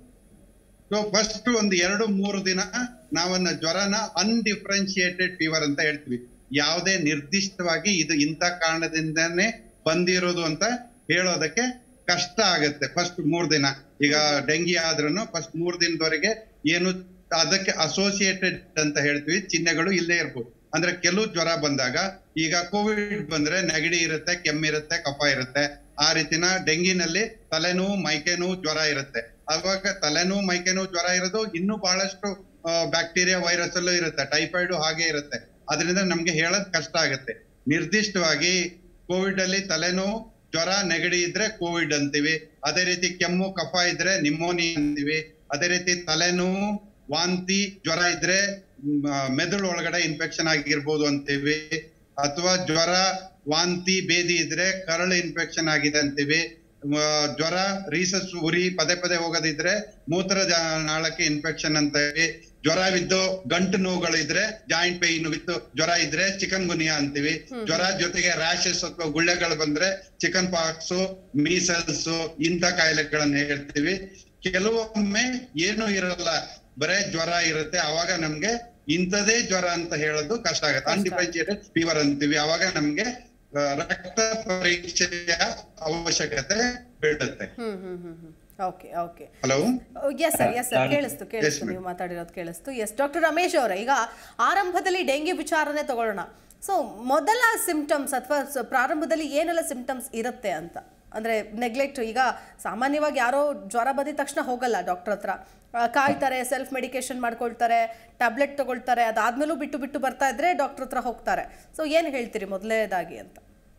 Speaker 2: ಸೊ ಫಸ್ಟ್ ಒಂದು ಎರಡು ಮೂರು ದಿನ ನಾವನ್ನ ಜ್ವರನ ಅನ್ಡಿಫ್ರೆನ್ಶಿಯೇಟೆಡ್ ಫೀವರ್ ಅಂತ ಹೇಳ್ತೀವಿ ಯಾವುದೇ ನಿರ್ದಿಷ್ಟವಾಗಿ ಇದು ಇಂಥ ಕಾರಣದಿಂದಾನೇ ಬಂದಿರೋದು ಅಂತ ಹೇಳೋದಕ್ಕೆ ಕಷ್ಟ ಆಗುತ್ತೆ ಫಸ್ಟ್ ಮೂರ್ ದಿನ ಈಗ ಡೆಂಗಿ ಆದ್ರೂ ಫಸ್ಟ್ ಮೂರ್ ದಿನದವರೆಗೆ ಏನು ಅದಕ್ಕೆ ಅಸೋಸಿಯೇಟೆಡ್ ಅಂತ ಹೇಳ್ತೀವಿ ಚಿಹ್ನೆಗಳು ಇಲ್ಲೇ ಇರ್ಬೋದು ಅಂದ್ರೆ ಕೆಲವು ಜ್ವರ ಬಂದಾಗ ಈಗ ಕೋವಿಡ್ ಬಂದ್ರೆ ನೆಗಡಿ ಇರುತ್ತೆ ಕೆಮ್ಮಿರುತ್ತೆ ಕಫ ಇರುತ್ತೆ ಆ ರೀತಿನ ಡೆಂಗಿನಲ್ಲಿ ತಲೆನೋವು ಮೈಕೆನೋವು ಜ್ವರ ಇರುತ್ತೆ ಅವಾಗ ತಲೆನೋವು ಮೈಕೆನೋವು ಜ್ವರ ಇರೋದು ಇನ್ನೂ ಬಹಳಷ್ಟು ಬ್ಯಾಕ್ಟೀರಿಯಾ ವೈರಸ್ ಅಲ್ಲೂ ಇರುತ್ತೆ ಟೈಫಾಯ್ಡ್ ಹಾಗೆ ಇರುತ್ತೆ ಅದರಿಂದ ನಮ್ಗೆ ಹೇಳೋದ್ ಕಷ್ಟ ಆಗುತ್ತೆ ನಿರ್ದಿಷ್ಟವಾಗಿ ಕೋವಿಡ್ ಅಲ್ಲಿ ತಲೆನೋವು ಜ್ವರ ನೆಗಡಿ ಇದ್ರೆ ಕೋವಿಡ್ ಅಂತೀವಿ ಅದೇ ರೀತಿ ಕೆಮ್ಮು ಕಫ ಇದ್ರೆ ನಿಮೋನಿಯಾ ಅಂತೀವಿ ಅದೇ ರೀತಿ ತಲೆನೋವು ವಾಂತಿ ಜ್ವರ ಇದ್ರೆ ಮ್, ಆ, ಮೆದುಳು ಒಳಗಡೆ ಇನ್ಫೆಕ್ಷನ್ ಆಗಿರ್ಬೋದು ಅಂತೀವಿ ಅಥವಾ ಜ್ವರ ವಾಂತಿ ಬೇದಿ ಇದ್ರೆ ಕರಳು ಇನ್ಫೆಕ್ಷನ್ ಆಗಿದೆ ಅಂತೀವಿ ಮ, ಜ್ವರ ರೀಸಸ್ ಉರಿ ಪದೇ ಪದೇ ಹೋಗೋದಿದ್ರೆ ಮೂತ್ರ ಜಾ- ನಾಳಕ್ಕೆ ಇನ್ಫೆಕ್ಷನ್ ಅಂತೀವಿ ಜ್ವರವಿದ್ದು ಗಂಟು ನೋವುಗಳಿದ್ರೆ ಜಾಯಿಂಟ್ ಪೇನ್ ವಿತ್ ಜ್ವರ ಇದ್ರೆ ಚಿಕನ್ ಗುನಿಯಾ ಅಂತೀವಿ ಜ್ವರ ಜೊತೆಗೆ ರ್ಯಾಶಸ್ ಅಥವಾ ಗುಳ್ಳೆಗಳು ಬಂದ್ರೆ ಚಿಕನ್ ಪಾಕ್ಸ್ ಮೀಸಲ್ಸ್ ಇಂಥ ಕಾಯಿಲೆಗಳನ್ನ ಹೇಳ್ತೀವಿ ಕೆಲವೊಮ್ಮೆ ಏನು ಇರಲ್ಲ ಬರೇ ಜ್ವರ ಇರುತ್ತೆ ಅವಾಗ ನಮ್ಗೆ ಇಂಥದೇ ಜ್ವರ ಅಂತ ಹೇಳೋದು ಕಷ್ಟ ಆಗುತ್ತೆ ಅನ್ಡಿಫ್ರೆನ್ಶಿಯೇಟೆಡ್ ಫೀವರ್ ಅಂತೀವಿ ಅವಾಗ ನಮ್ಗೆ ಆ, ರಕ್ತ ಪರೀಕ್ಷೆಯ ಅವಶ್ಯಕತೆ ಬೀಳುತ್ತೆ
Speaker 1: hmm hmm hmm hmm okay okay
Speaker 2: hello
Speaker 1: yes sir yes sir
Speaker 3: ನಾನು-
Speaker 1: ಕೇಳಿಸ್ತು ಕೇಳಿಸ್ತು
Speaker 2: ma'am.
Speaker 1: ನೀವು ಮಾತಾಡಿರೋದು ಕೇಳಿಸ್ತು ಎಸ್ ಡಾಕ್ಟರ್ ರಮೇಶ್ ಅವರೇ ಈಗ ಆರಂಭದಲ್ಲಿ ಡೆಂಗಿ ವಿಚಾರನೆ ತಗೊಳ್ಳೋಣ ಸೊ ಮೊದಲ ಸಿಂಪ್ಟಮ್ಸ್ ಅಥವಾ ಸ- ಪ್ರಾರಂಭದಲ್ಲಿ ಏನೆಲ್ಲ ಸಿಂಪ್ಟಮ್ಸ್ ಇರುತ್ತೆ ಅಂತ ಅಂದ್ರೆ ನೆಗ್ಲೆಕ್ಟ್ ಈಗ ಸಾಮಾನ್ಯವಾಗಿ ಯಾರೋ ಜ್ವರ ಬಂದಿದ ತಕ್ಷಣ ಹೋಗಲ್ಲ ಡಾಕ್ಟರ್ ಹತ್ರ ಆ, ಕಾಯ್ತಾರೆ ಸೆಲ್ಫ್ ಮೆಡಿಕೇಶನ್ ಮಾಡ್ಕೊಳ್ತಾರೆ ಟ್ಯಾಬ್ಲೆಟ್ ತಗೊಳ್ತಾರೆ ಅದಾದ್ಮೇಲೂ ಬಿಟ್ಟು ಬಿಟ್ಟು ಬರ್ತಾ ಇದ್ರೆ ಡಾಕ್ಟರ್ ಹತ್ರ ಹೋಗ್ತಾರೆ ಸೊ ಏನು ಹೇಳ್ತೀರಿ ಮೊದಲನೇದಾಗಿ ಅಂತ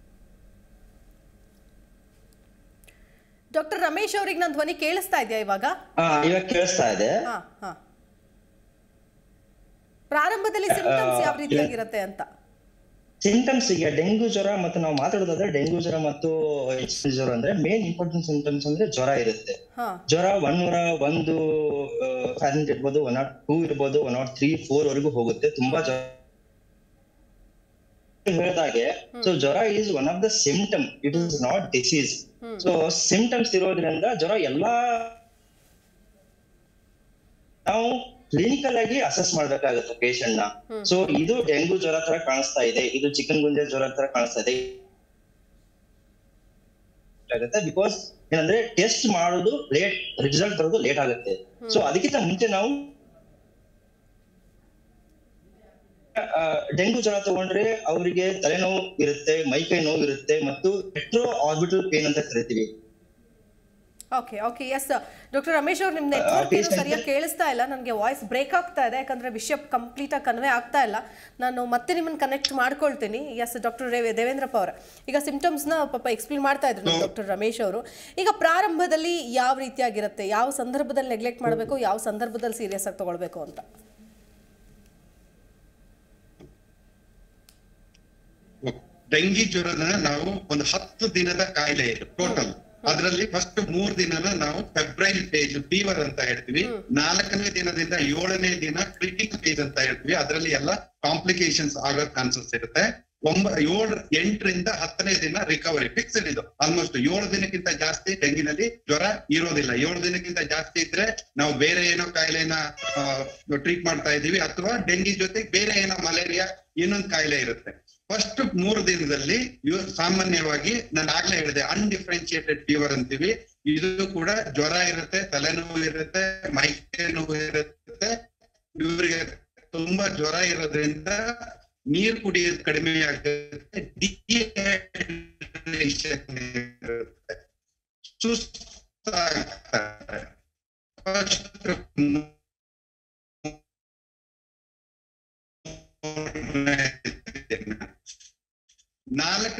Speaker 1: ಡಾಕ್ಟರ್ ರಮೇಶ್ ಅವ್ರಿಗೆ ನನ್ನ ಧ್ವನಿ ಕೇಳಿಸ್ತಾ ಇದೆಯಾ ಇವಾಗ
Speaker 3: ಹಾ ಇವಾಗ ಕೇಳಿಸ್ತಾ ಇದೆ
Speaker 1: ಹಾ ಹಾ ಪ್ರಾರಂಭದಲ್ಲಿ ಸಿಂಪ್ಟಮ್ಸ್ ಯಾವ ರೀತಿಯಾಗಿರುತ್ತೆ ಅಂತ
Speaker 3: ಸಿಂಟಮ್ಸ್ ಈಗ ಡೆಂಗು ಜ್ವರ ಮತ್ತು ನಾವು ಮಾತಾಡೋದಾದ್ರೆ ಡೆಂಗು ಜ್ವರ ಮತ್ತು ಎಚ್ ಜ್ವರ ಅಂದ್ರೆ ಮೇನ್ ಇಂಪಾರ್ಟೆಂಟ್ ಸಿಂಟಮ್ಸ್ ಅಂದ್ರೆ ಜ್ವರ ಇರುತ್ತೆ
Speaker 1: ಹಾ
Speaker 3: ಜ್ವರ ಒನ್ ನೂರ ಒಂದು ಫ್ಯಾರೆಂಟ್ ಇರ್ಬೋದು ಒನ್ ನಾಟ್ ಟೂ ಇರ್ಬೋದು ಒನ್ ನಾಟ್ ತ್ರೀ ಫೋರ್ ವರೆಗೂ ಹೋಗುತ್ತೆ ತುಂಬಾ ಜ್ವರ ಹೇಳಿದಾಗೆ ಸೊ ಜ್ವರ is one of the symptom it is not disease so symptoms ಇರೋದ್ರಿಂದ ಜ್ವರ ಎಲ್ಲಾ ನಾವು ಕ್ಲಿನಿಕಲ್ ಆಗಿ ಅಸೆಸ್ ಮಾಡ್ಬೇಕಾಗುತ್ತೆ ಪೇಷಂಟ್ ನ ಸೊ ಇದು ಡೆಂಗು ಜ್ವರ ತರ ಕಾಣಿಸ್ತಾ ಇದೆ ಇದು ಚಿಕನ್ ಗುಂಜೆ ಜ್ವರ ತರ ಕಾಣಿಸ್ತಾ ಇದೆ ಆಗುತ್ತೆ ಬಿಕಾಸ್ ಏನಂದ್ರೆ ಟೆಸ್ಟ್ ಮಾಡೋದು ಲೇಟ್ ರಿಸಲ್ಟ್ ಬರೋದು ಲೇಟ್ ಆಗುತ್ತೆ ಸೊ ಅದಕ್ಕಿಂತ ಮುಂಚೆ ನಾವು ಆ, ಡೆಂಗು ಜ್ವರ ತಗೊಂಡ್ರೆ ಅವರಿಗೆ ತಲೆನೋವು ಇರುತ್ತೆ ಮೈಕೈ ನೋವು ಇರುತ್ತೆ ಮತ್ತು ರೆಟ್ರೋ ಆರ್ಬಿಟಲ್ ಪೇನ್ ಅಂತ ಕರಿತೀವಿ
Speaker 1: okay okay yes doctor Ramesh ಅವ್ರು ನಿಮ್ಮ ನೆಟ್ವರ್ಕ್ ಏನು ಸರಿಯಾಗಿ ಕೇಳಿಸ್ತಾ ಇಲ್ಲ ನನಗೆ ವಾಯ್ಸ್ ಬ್ರೇಕ್ ಆಗ್ತಾ ಇದೆ ಯಾಕಂದ್ರೆ ವಿಷಯ ಕಂಪ್ಲೀಟ್ ಆಗಿ ಕನ್ವೆ ಆಗ್ತಾ ಇಲ್ಲ ನಾನು ಮತ್ತೆ ನಿಮ್ಮನ್ನ ಕನೆಕ್ಟ್ ಮಾಡ್ಕೊಳ್ತೀನಿ ಎಸ್ ಡಾಕ್ಟರ್ ದೇವೇಂದ್ರಪ್ಪ ಅವರ ಈಗ ಸಿಂಪ್ಟಮ್ಸ್ನ ಪಾಪ ಎಕ್ಸ್ಪ್ಲೇನ್ ಮಾಡ್ತಾ ಇದ್ರು ಡಾಕ್ಟರ್ ರಮೇಶ್ ಅವರು ಈಗ ಪ್ರಾರಂಭದಲ್ಲಿ ಯಾವ ರೀತಿಯಾಗಿರುತ್ತೆ ಯಾವ ಸಂದರ್ಭದಲ್ಲಿ ನೆಗ್ಲೆಕ್ಟ್ ಮಾಡಬೇಕು ಯಾವ ಸಂದರ್ಭದಲ್ಲಿ ಸೀರಿಯಸ್ ಆಗಿ ತಗೊಳ್ಬೇಕು ಅಂತ
Speaker 2: ಡೆಂಗಿ ಜ್ವರನ ನಾವು ಒಂದು ಹತ್ತು ದಿನದ ಕಾಯಿಲೆ ಇದು ಟೋಟಲ್ ಅದರಲ್ಲಿ ಫಸ್ಟ್ ಮೂರ್ ದಿನನ ನಾವು ಫೆಬ್ರೈಲ್ ಫೇಜ್ ಫೀವರ್ ಅಂತ ಹೇಳ್ತೀವಿ ನಾಲ್ಕನೇ ದಿನದಿಂದ ಏಳನೇ ದಿನ ಕ್ರಿಟಿಕಲ್ ಫೇಜ್ ಅಂತ ಹೇಳ್ತೀವಿ ಅದರಲ್ಲಿ ಎಲ್ಲ ಕಾಂಪ್ಲಿಕೇಶನ್ಸ್ ಆಗೋ ಚಾನ್ಸಸ್ ಇರುತ್ತೆ ಒಂಬ ಏಳು ಎಂಟರಿಂದ ಹತ್ತನೇ ದಿನ ರಿಕವರಿ ಫಿಕ್ಸ್ಡ್ ಇದು ಆಲ್ಮೋಸ್ಟ್ ಏಳು ದಿನಕ್ಕಿಂತ ಜಾಸ್ತಿ ಡೆಂಗಿನಲ್ಲಿ ಜ್ವರ ಇರೋದಿಲ್ಲ ಏಳು ದಿನಕ್ಕಿಂತ ಜಾಸ್ತಿ ಇದ್ರೆ ನಾವು ಬೇರೆ ಏನೋ ಕಾಯಿಲೆನ ಟ್ರೀಟ್ ಮಾಡ್ತಾ ಇದೀವಿ ಅಥವಾ ಡೆಂಗಿ ಜೊತೆಗೆ ಬೇರೆ ಏನೋ ಮಲೇರಿಯಾ ಇನ್ನೊಂದು ಕಾಯಿಲೆ ಇರುತ್ತೆ ಫಸ್ಟ್ ಮೂರು ದಿನದಲ್ಲಿ ಇವ್ ಸಾಮಾನ್ಯವಾಗಿ ನಾನು ಆಗ್ಲೇ ಹೇಳಿದೆ ಅನ್ಡಿಫ್ರೆನ್ಶಿಯೇಟೆಡ್ ಫೀವರ್ ಅಂತೀವಿ ಇದು ಕೂಡ ಜ್ವರ ಇರುತ್ತೆ ತಲೆನೋವು ಇರುತ್ತೆ ಮೈಕೈ ನೋವು ಇರುತ್ತೆ ಇವರಿಗೆ ತುಂಬಾ ಜ್ವರ ಇರೋದ್ರಿಂದ ನೀರು ಕುಡಿಯೋದು ಕಡಿಮೆ ಆಗುತ್ತೆ ಡಿಹೈಡ್ರೇಷನ್ ಇರುತ್ತೆ ಸುಸ್ತಾಗ್ತಾರೆ ಫಸ್ಟ್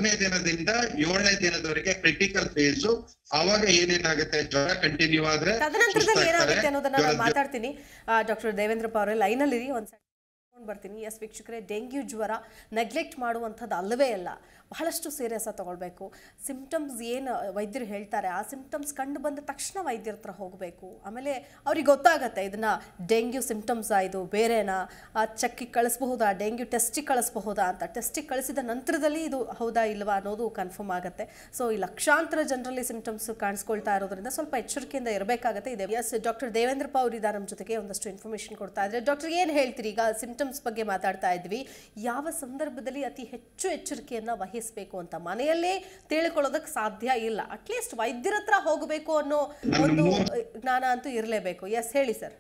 Speaker 2: ನಾಲ್ಕನೇ ದಿನದಿಂದ ಏಳನೇ ದಿನದವರೆಗೆ ಕ್ರಿಟಿಕಲ್ ಫೇಸ್ ಅವಾಗ ಏನೇನಾಗುತ್ತೆ ಜ್ವರ ಕಂಟಿನ್ಯೂ ಆದ್ರೆ
Speaker 1: ತದನಂತರದಲ್ಲಿ
Speaker 2: ಸುಸ್ತಾಗ್ತಾರೆ.
Speaker 1: ಏನಾಗುತ್ತೆ ಅನ್ನೋದನ್ನ ನಾನು
Speaker 2: ಜ್ವರದ
Speaker 1: ಮಾತಾಡ್ತೀನಿ ಡಾಕ್ಟರ್ ದೇವೇಂದ್ರಪ್ಪ ಅವರೇ ಲೈನಲ್ಲಿ ಒಂದು ಸೆಕೆಂಡ್ ಬರ್ತೀನಿ ಎಸ್ ವೀಕ್ಷಕರೇ ಡೆಂಗ್ಯೂ ಜ್ವರ ನೆಗ್ಲೆಕ್ಟ್ ಮಾಡುವಂಥದ್ದು ಅಲ್ಲವೇ ಅಲ್ಲ ಬಹಳಷ್ಟು ಸೀರಿಯಸ್ ಆಗಿ ತಗೊಳ್ಬೇಕು ಸಿಂಪ್ಟಮ್ಸ್ ಏನು ವೈದ್ಯರು ಹೇಳ್ತಾರೆ ಆ ಸಿಂಪ್ಟಮ್ಸ್ ಕಂಡು ಬಂದ ತಕ್ಷಣ ವೈದ್ಯರ ಹತ್ರ ಹೋಗಬೇಕು ಆಮೇಲೆ ಅವ್ರಿಗೆ ಗೊತ್ತಾಗತ್ತೆ ಇದನ್ನ ಡೆಂಗ್ಯೂ ಸಿಂಪ್ಟಮ್ಸಾ ಇದು ಬೇರೆನಾ ಚೆಕ್ಕಿಗೆ ಕಳಿಸ್ಬಹುದಾ ಡೆಂಗ್ಯೂ ಟೆಸ್ಟಿಗೆ ಕಳಿಸ್ಬಹುದಾ ಅಂತ ಟೆಸ್ಟಿಗೆ ಕಳಿಸಿದ ನಂತರದಲ್ಲಿ ಇದು ಹೌದಾ ಇಲ್ವಾ ಅನ್ನೋದು ಕನ್ಫರ್ಮ್ ಆಗುತ್ತೆ ಸೊ ಈ ಲಕ್ಷಾಂತರ ಜನರಲ್ಲಿ ಸಿಂಪ್ಟಮ್ಸ್ ಕಾಣಿಸ್ಕೊಳ್ತಾ ಇರೋದ್ರಿಂದ ಸ್ವಲ್ಪ ಎಚ್ಚರಿಕೆಯಿಂದ ಇರಬೇಕಾಗತ್ತೆ ಇದೆ ಎಸ್ ಡಾಕ್ಟರ್ ದೇವೇಂದ್ರಪ್ಪ ಅವರಿದ್ದಾರೆ ನಮ್ಮ ಜೊತೆಗೆ ಒಂದಷ್ಟು ಇನ್ಫಾರ್ಮೇಶನ್ ಕೊಡ್ತಾ ಇದ್ದಾರೆ ಡಾಕ್ಟರ್ ಏನು ಹೇಳ್ತೀರಿ ಈಗ ಸಿಂಪ್ಟಮ್ಸ್ ಬಗ್ಗೆ ಮಾತಾಡ್ತಾ ಇದ್ವಿ ಯಾವ ಸಂದರ್ಭದಲ್ಲಿ ಅತಿ ಹೆಚ್ಚು ಎಚ್ಚರಿಕೆಯನ್ನ ವಹಿಸಬೇಕು ಅಂತ ಮನೆಯಲ್ಲೇ ತಿಳ್ಕೊಳ್ಳೋದಕ್ಕೆ ಸಾಧ್ಯ ಇಲ್ಲ ಅಟ್ಲೀಸ್ಟ್ ವೈದ್ಯರ ಹತ್ರ ಹೋಗಬೇಕು ಅನ್ನೋ ಒಂದು ಜ್ಞಾನ ಅಂತೂ ಇರಲೇಬೇಕು ಎಸ್ ಹೇಳಿ sir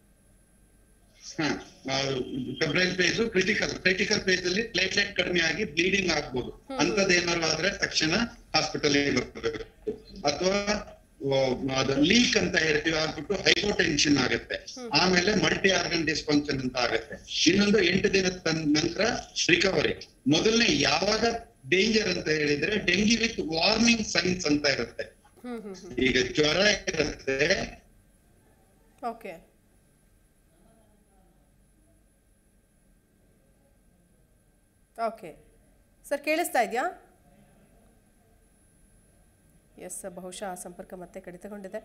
Speaker 2: febrile phase critical critical phase ಅಲ್ಲಿ ಪ್ಲೇಟ್ಲೆಟ್ ಕಡಿಮೆ ಆಗಿ ಬ್ಲೀಡಿಂಗ್ ಆಗ್ಬೋದು ಅಂತದೇನಾದ್ರು ಆದ್ರೆ ತಕ್ಷಣ ಹಾಸ್ಪಿಟಲ್ ಬರ್ಬೇಕು ಅಥವಾ ಅದು ಲೀಕ್ ಅಂತ ಹೇಳ್ತೀವಿ ಆಗ್ಬಿಟ್ಟು ಹೈಪೋಟೆನ್ಷನ್ ಆಗುತ್ತೆ ಆಮೇಲೆ ಮಲ್ಟಿ ಆರ್ಗನ್ ಡಿಸ್ಫಂಕ್ಷನ್ ಅಂತ ಆಗುತ್ತೆ ಇನ್ನೊಂದು ಎಂಟು ದಿನದ ತನ್- ನಂತರ ರಿಕವರಿ ಮೊದಲನೇ ಯಾವಾಗ ಡೇಂಜರ್ ಅಂತ ಹೇಳಿದ್ರೆ ಡೆಂಗಿ ವಿತ್ ವಾರ್ನಿಂಗ್ ಸೈನ್ಸ್ ಅಂತ ಇರುತ್ತೆ
Speaker 1: ಹ್ಮ್ ಹ್ಮ್ ಹ್ಮ್
Speaker 2: ಈಗ ಜ್ವರ ಇರುತ್ತೆ
Speaker 1: ಓಕೆ ಓಕೆ ಸರ್ ಕೇಳಿಸ್ತಾ ಇದೆಯಾ ಎಸ್ ಬಹುಶಃ ಸಂಪರ್ಕ ಮತ್ತೆ ಕಡಿತಗೊಂಡಿದೆ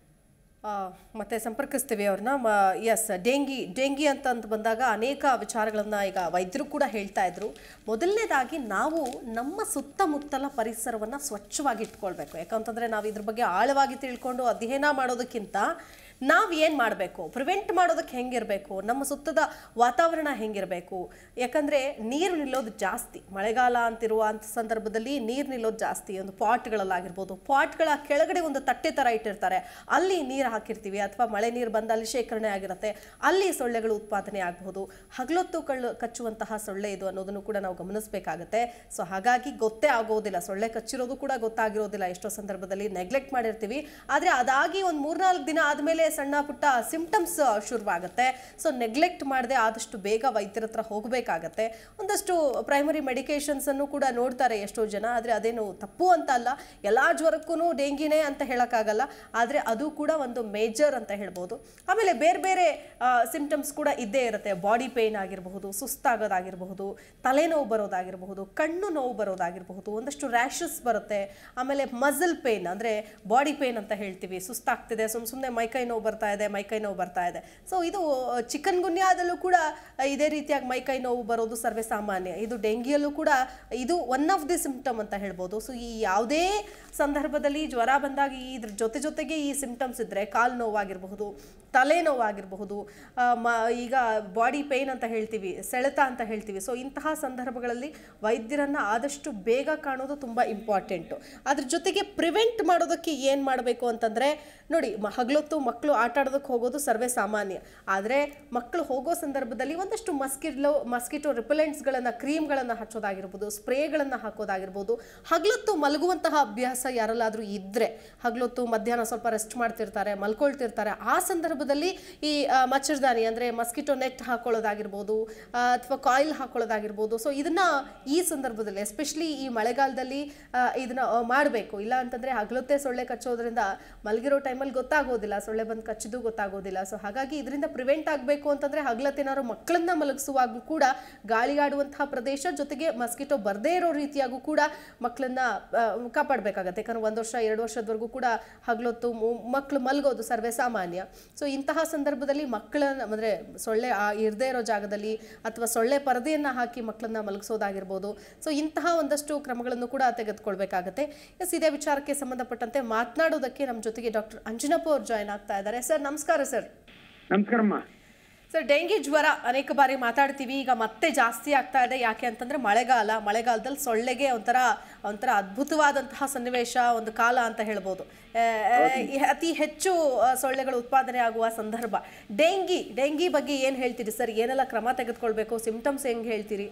Speaker 1: ಆ, ಮತ್ತೆ ಸಂಪರ್ಕಿಸ್ತೀವಿ ಅವ್ರನ್ನ ಎಸ್ ಡೆಂಗಿ ಡೆಂಗಿ ಅಂತ ಅಂತ ಬಂದಾಗ ಅನೇಕ ವಿಚಾರಗಳನ್ನ ಈಗ ವೈದ್ಯರು ಕೂಡ ಹೇಳ್ತಾ ಇದ್ರು ಮೊದಲನೇದಾಗಿ ನಾವು ನಮ್ಮ ಸುತ್ತಮುತ್ತಲ ಪರಿಸರವನ್ನ ಸ್ವಚ್ಛವಾಗಿ ಇಟ್ಕೊಳ್ಬೇಕು ಯಾಕಂತಂದ್ರೆ ನಾವು ಇದ್ರ ಬಗ್ಗೆ ಆಳವಾಗಿ ತಿಳ್ಕೊಂಡು ಅಧ್ಯಯನ ಮಾಡೋದಕ್ಕಿಂತ ನಾವು ಏನು ಮಾಡಬೇಕು ಪ್ರಿವೆಂಟ್ ಮಾಡೋದಕ್ಕೆ ಹೆಂಗಿರಬೇಕು ನಮ್ಮ ಸುತ್ತದ ವಾತಾವರಣ ಹೆಂಗಿರಬೇಕು ಯಾಕಂದರೆ ನೀರು ನಿಲ್ಲೋದು ಜಾಸ್ತಿ ಮಳೆಗಾಲ ಅಂತಿರುವಂಥ ಸಂದರ್ಭದಲ್ಲಿ ನೀರು ನಿಲ್ಲೋದು ಜಾಸ್ತಿ ಒಂದು ಪಾಟ್ಗಳಲ್ಲಾಗಿರ್ಬೋದು ಪಾಟ್ಗಳ ಕೆಳಗಡೆ ಒಂದು ತಟ್ಟೆ ಥರ ಇಟ್ಟಿರ್ತಾರೆ ಅಲ್ಲಿ ನೀರು ಹಾಕಿರ್ತೀವಿ ಅಥವಾ ಮಳೆ ನೀರು ಬಂದು ಅಲ್ಲಿ ಶೇಖರಣೆ ಆಗಿರುತ್ತೆ ಅಲ್ಲಿ ಸೊಳ್ಳೆಗಳು ಉತ್ಪಾದನೆ ಆಗಬಹುದು ಹಗಲೊತ್ತು ಕಳ್ಳು ಕಚ್ಚುವಂತಹ ಸೊಳ್ಳೆ ಇದು ಅನ್ನೋದನ್ನು ಕೂಡ ನಾವು ಗಮನಿಸಬೇಕಾಗತ್ತೆ ಸೊ ಹಾಗಾಗಿ ಗೊತ್ತೇ ಆಗೋದಿಲ್ಲ ಸೊಳ್ಳೆ ಕಚ್ಚಿರೋದು ಕೂಡ ಗೊತ್ತಾಗಿರೋದಿಲ್ಲ ಎಷ್ಟೋ ಸಂದರ್ಭದಲ್ಲಿ ನೆಗ್ಲೆಕ್ಟ್ ಮಾಡಿರ್ತೀವಿ ಆದರೆ ಅದಾಗಿ ಒಂದು ಮೂರ್ನಾಲ್ಕು ದಿನ ಆದಮೇಲೆ ಸಣ್ಣ ಪುಟ್ಟ ಸಿಂಪ್ಟಮ್ಸ್ ಶುರುವಾಗುತ್ತೆ ಸೊ ನೆಗ್ಲೆಕ್ಟ್ ಮಾಡದೆ ಆದಷ್ಟು ಬೇಗ ವೈದ್ಯರ ಹತ್ರ ಹೋಗಬೇಕಾಗತ್ತೆ ಒಂದಷ್ಟು ಪ್ರೈಮರಿ ಮೆಡಿಕೇಶನ್ಸ್ ಅನ್ನು ಕೂಡ ನೋಡ್ತಾರೆ ಎಷ್ಟೋ ಜನ ಆದರೆ ಅದೇನು ತಪ್ಪು ಅಂತ ಅಲ್ಲ ಎಲ್ಲ ಜ್ವರಕ್ಕೂ ಡೆಂಗಿನೇ ಅಂತ ಹೇಳೋಕ್ಕಾಗಲ್ಲ ಆದರೆ ಅದು ಕೂಡ ಒಂದು ಮೇಜರ್ ಅಂತ ಹೇಳ್ಬೋದು ಆಮೇಲೆ ಬೇರೆ ಬೇರೆ ಸಿಂಪ್ಟಮ್ಸ್ ಕೂಡ ಇದ್ದೇ ಇರುತ್ತೆ ಬಾಡಿ ಪೇಯ್ನ್ ಆಗಿರಬಹುದು ಸುಸ್ತಾಗೋದಾಗಿರಬಹುದು ತಲೆನೋವು ಬರೋದಾಗಿರಬಹುದು ಕಣ್ಣು ನೋವು ಬರೋದಾಗಿರಬಹುದು ಒಂದಷ್ಟು ರ್ಯಾಷಸ್ ಬರುತ್ತೆ ಆಮೇಲೆ ಮಸಲ್ ಪೇನ್ ಅಂದರೆ ಬಾಡಿ ಪೇನ್ ಅಂತ ಹೇಳ್ತೀವಿ ಸುಸ್ತಾಗ್ತಿದೆ ಸುಮ್ ಸುಮ್ಮನೆ ಮೈಕೈ ನೋವು ಬರ್ತಾ ಇದೆ ಮೈಕೈ ನೋವು ಬರ್ತಾ ಇದೆ ಸೊ ಇದು ಚಿಕನ್ ಗುನ್ಯಾದಲ್ಲೂ ಕೂಡ ಇದೇ ರೀತಿಯಾಗಿ ಮೈಕೈ ನೋವು ಬರೋದು ಸರ್ವೇ ಸಾಮಾನ್ಯ ಇದು ಡೆಂಗಿಯಲ್ಲೂ ಕೂಡ ಇದು ಒನ್ ಆಫ್ ದಿ ಸಿಂಪ್ಟಮ್ ಅಂತ ಹೇಳ್ಬೋದು ಸೊ ಈ ಯಾವುದೇ ಸಂದರ್ಭದಲ್ಲಿ ಜ್ವರ ಬಂದಾಗ ಇದ್ರ ಜೊತೆ ಜೊತೆಗೆ ಈ ಸಿಂಪ್ಟಮ್ಸ್ ಇದ್ದರೆ ಕಾಲು ನೋವಾಗಿರಬಹುದು ತಲೆ ನೋವಾಗಿರಬಹುದು ಆ, ಮ ಈಗ ಬಾಡಿ ಪೇಯ್ನ್ ಅಂತ ಹೇಳ್ತೀವಿ ಸೆಳೆತ ಅಂತ ಹೇಳ್ತೀವಿ ಸೊ ಇಂತಹ ಸಂದರ್ಭಗಳಲ್ಲಿ ವೈದ್ಯರನ್ನು ಆದಷ್ಟು ಬೇಗ ಕಾಣೋದು ತುಂಬ ಇಂಪಾರ್ಟೆಂಟು ಅದ್ರ ಜೊತೆಗೆ ಪ್ರಿವೆಂಟ್ ಮಾಡೋದಕ್ಕೆ ಏನು ಮಾಡಬೇಕು ಅಂತಂದರೆ ನೋಡಿ ಮ- ಹಗಲೊತ್ತು ಮಕ್ಕಳು ಆಟ ಆಡೋದಕ್ಕೆ ಹೋಗೋದು ಸರ್ವೇ ಸಾಮಾನ್ಯ ಆದರೆ ಮಕ್ಕಳು ಹೋಗೋ ಸಂದರ್ಭದಲ್ಲಿ ಒಂದಷ್ಟು ಮಸ್ಕಿಟೋ ಮಸ್ಕಿಟೋ ರಿಪಲೆಂಟ್ಸ್ಗಳನ್ನು ಕ್ರೀಮ್ಗಳನ್ನು ಹಚ್ಚೋದಾಗಿರ್ಬೋದು ಸ್ಪ್ರೇಗಳನ್ನು ಹಾಕೋದಾಗಿರ್ಬೋದು ಹಗಲೊತ್ತು ಮಲಗುವಂತಹ ಅಭ್ಯಾಸ ಯಾರಲ್ಲಾದರೂ ಇದ್ದರೆ ಹಗಲೊತ್ತು ಮಧ್ಯಾಹ್ನ ಸ್ವಲ್ಪ ರೆಸ್ಟ್ ಮಾಡ್ತಿರ್ತಾರೆ ಮಲ್ಕೊಳ್ತಿರ್ತಾರೆ ಆ ಸಂದರ್ಭದಲ್ಲಿ ಈ ಆ, ಮಚ್ಚರ್ದಾನಿ ಅಂದರೆ ಮಸ್ಕಿಟೋ ನೆಟ್ ಹಾಕೊಳ್ಳೋದಾಗಿರ್ಬೋದು ಅಥವಾ ಕಾಯಿಲ್ ಹಾಕೊಳ್ಳೋದಾಗಿರ್ಬೋದು ಸೊ ಇದನ್ನ ಈ ಸಂದರ್ಭದಲ್ಲಿ ಎಸ್ಪೆಷಲಿ ಈ ಮಳೆಗಾಲದಲ್ಲಿ ಆ, ಇದನ್ನ ಮಾಡಬೇಕು ಇಲ್ಲ ಅಂತಂದರೆ ಹಗಲೊತ್ತೆ ಸೊಳ್ಳೆ ಕಚ್ಚೋದ್ರಿಂದ ಮಲಗಿರೋ ಟೈಮಲ್ಲಿ ಗೊತ್ತಾಗೋದಿಲ್ಲ ಸೊಳ್ಳೆ ಬಂದು ಕಚ್ಚಿದ್ದು ಗೊತ್ತಾಗೋದಿಲ್ಲ ಸೊ ಹಾಗಾಗಿ ಇದರಿಂದ ಪ್ರಿವೆಂಟ್ ಆಗಬೇಕು ಅಂತಂದರೆ ಹಗಲತ್ತೇನಾದ್ರು ಮಕ್ಕಳನ್ನ ಮಲಗಿಸುವಾಗೂ ಕೂಡ ಗಾಳಿಗಾಡುವಂತಹ ಪ್ರದೇಶ ಜೊತೆಗೆ ಮಸ್ಕಿಟೋ ಬರದೇ ಇರೋ ರೀತಿಯಾಗೂ ಕೂಡ ಮಕ್ಕಳನ್ನ ಆ, ಕಾಪಾಡಬೇಕಾಗತ್ತೆ ಯಾಕಂದ್ರೆ ಒಂದು ವರ್ಷ ಎರಡು ವರ್ಷದವರೆಗೂ ಕೂಡ ಹಗಲೊತ್ತು ಮಕ್ಕಳು ಮಲಗೋದು ಸರ್ವೇ ಸಾಮಾನ್ಯ ಸೊ ಇಂತಹ ಸಂದರ್ಭದಲ್ಲಿ ಮಕ್ಕಳನ್ನ ಅಂದರೆ ಸೊಳ್ಳೆ ಆ ಇರದೇ ಇರೋ ಜಾಗದಲ್ಲಿ ಅಥವಾ ಸೊಳ್ಳೆ ಪರದೆಯನ್ನು ಹಾಕಿ ಮಕ್ಕಳನ್ನ ಮಲಗಿಸೋದಾಗಿರ್ಬೋದು ಸೊ ಇಂತಹ ಒಂದಷ್ಟು ಕ್ರಮಗಳನ್ನು ಕೂಡ ತೆಗೆದುಕೊಳ್ಬೇಕಾಗತ್ತೆ ಎಸ್ ಇದೇ ವಿಚಾರಕ್ಕೆ ಸಂಬಂಧಪಟ್ಟಂತೆ ಮಾತನಾಡೋದಕ್ಕೆ ನಮ್ಮ ಜೊತೆಗೆ ಡಾಕ್ಟರ್ ಅಂಜನಪ್ಪ ಅವ್ರು ಜಾಯ್ನ್ ಆಗ್ತಾ ಇದ್ದಾರೆ ಸರ್ ನಮಸ್ಕಾರ ಸರ್
Speaker 4: ನಮಸ್ಕಾರಮ್ಮ
Speaker 1: ಸರ್ ಡೆಂಗಿ ಜ್ವರ ಅನೇಕ ಬಾರಿ ಮಾತಾಡ್ತೀವಿ ಈಗ ಮತ್ತೆ ಜಾಸ್ತಿ ಆಗ್ತಾ ಇದೆ ಯಾಕೆ ಅಂತಂದ್ರೆ ಮಳೆಗಾಲ ಮಳೆಗಾಲದಲ್ಲಿ ಸೊಳ್ಳೆಗೆ ಒಂಥರ ಒಂಥರ ಅದ್ಭುತವಾದಂತಹ ಸನ್ನಿವೇಶ ಒಂದು ಕಾಲ ಅಂತ ಹೇಳ್ಬೋದು ಆ, ಆ, ಅತಿ ಹೆಚ್ಚು ಆ, ಸೊಳ್ಳೆಗಳು ಉತ್ಪಾದನೆ ಆಗುವ ಸಂದರ್ಭ ಡೆಂಗಿ ಡೆಂಗಿ ಬಗ್ಗೆ ಏನು ಹೇಳ್ತೀರಿ ಸರ್ ಏನೆಲ್ಲ ಕ್ರಮ ತೆಗೆದುಕೊಳ್ಬೇಕು ಸಿಂಪ್ಟಮ್ಸ್ ಹೆಂಗೆ ಹೇಳ್ತೀರಿ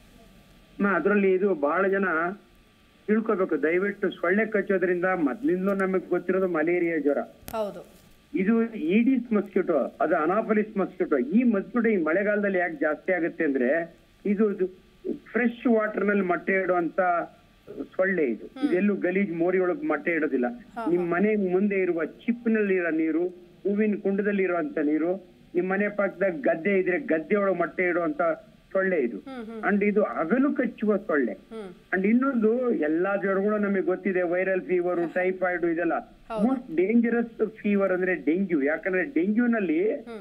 Speaker 4: ಅಮ್ಮ ಅದರಲ್ಲಿ ಇದು ಬಹಳ ಜನ ತಿಳ್ಕೊಬೇಕು ದಯವಿಟ್ಟು ಸೊಳ್ಳೆ ಕಚ್ಚೋದ್ರಿಂದ ಮೊದ್ಲಿಂದಲೂ ನಮಗೆ ಗೊತ್ತಿರೋದು ಮಲೇರಿಯಾ ಜ್ವರ
Speaker 1: ಹೌದು
Speaker 4: ಇದು ಈಡಿಸ್ ಮಸ್ಕಿಟೋ ಅದು ಅನಾಫಲಿಸ್ ಮಸ್ಕಿಟೋ ಈ ಮಸ್ಕಿಟೋ ಈ ಮಳೆಗಾಲದಲ್ಲಿ ಯಾಕೆ ಜಾಸ್ತಿ ಆಗುತ್ತೆ ಅಂದ್ರೆ ಇದು ಫ್ರೆಶ್ ವಾಟರ್ ನಲ್ಲಿ ಮೊಟ್ಟೆ ಇಡುವಂತ ಸೊಳ್ಳೆ ಇದು ಇದೆಲ್ಲೂ ಗಲೀಜ್ ಮೋರಿ ಒಳಗ್ ಮೊಟ್ಟೆ ಇಡೋದಿಲ್ಲ ನಿಮ್ ಮನೆ ಮುಂದೆ ಇರುವ ಚಿಪ್ನಲ್ಲಿರೋ ನೀರು ಹೂವಿನ ಕುಂಡದಲ್ಲಿ ಇರುವಂತ ನೀರು ನಿಮ್ ಮನೆ ಪಕ್ಕದಾಗ ಗದ್ದೆ ಇದ್ರೆ ಗದ್ದೆ ಒಳಗೆ ಮೊಟ್ಟೆ ಇಡುವಂತ ಸೊಳ್ಳೆ ಇದು ಅಂಡ್ ಇದು ಹಗಲು ಕಚ್ಚುವ ಸೊಳ್ಳೆ ಅಂಡ್ ಇನ್ನೊಂದು ಎಲ್ಲಾ ಜ್ವರಗಳು ನಮಗೆ ಗೊತ್ತಿದೆ ವೈರಲ್ ಫೀವರ್ ಟೈಫಾಯ್ಡ್ ಇದೆಲ್ಲ ಮೋಸ್ಟ್ ಡೇಂಜರಸ್ ಫೀವರ್ ಅಂದ್ರೆ ಡೆಂಗ್ಯೂ ಯಾಕಂದ್ರೆ ಡೆಂಗ್ಯೂನಲ್ಲಿ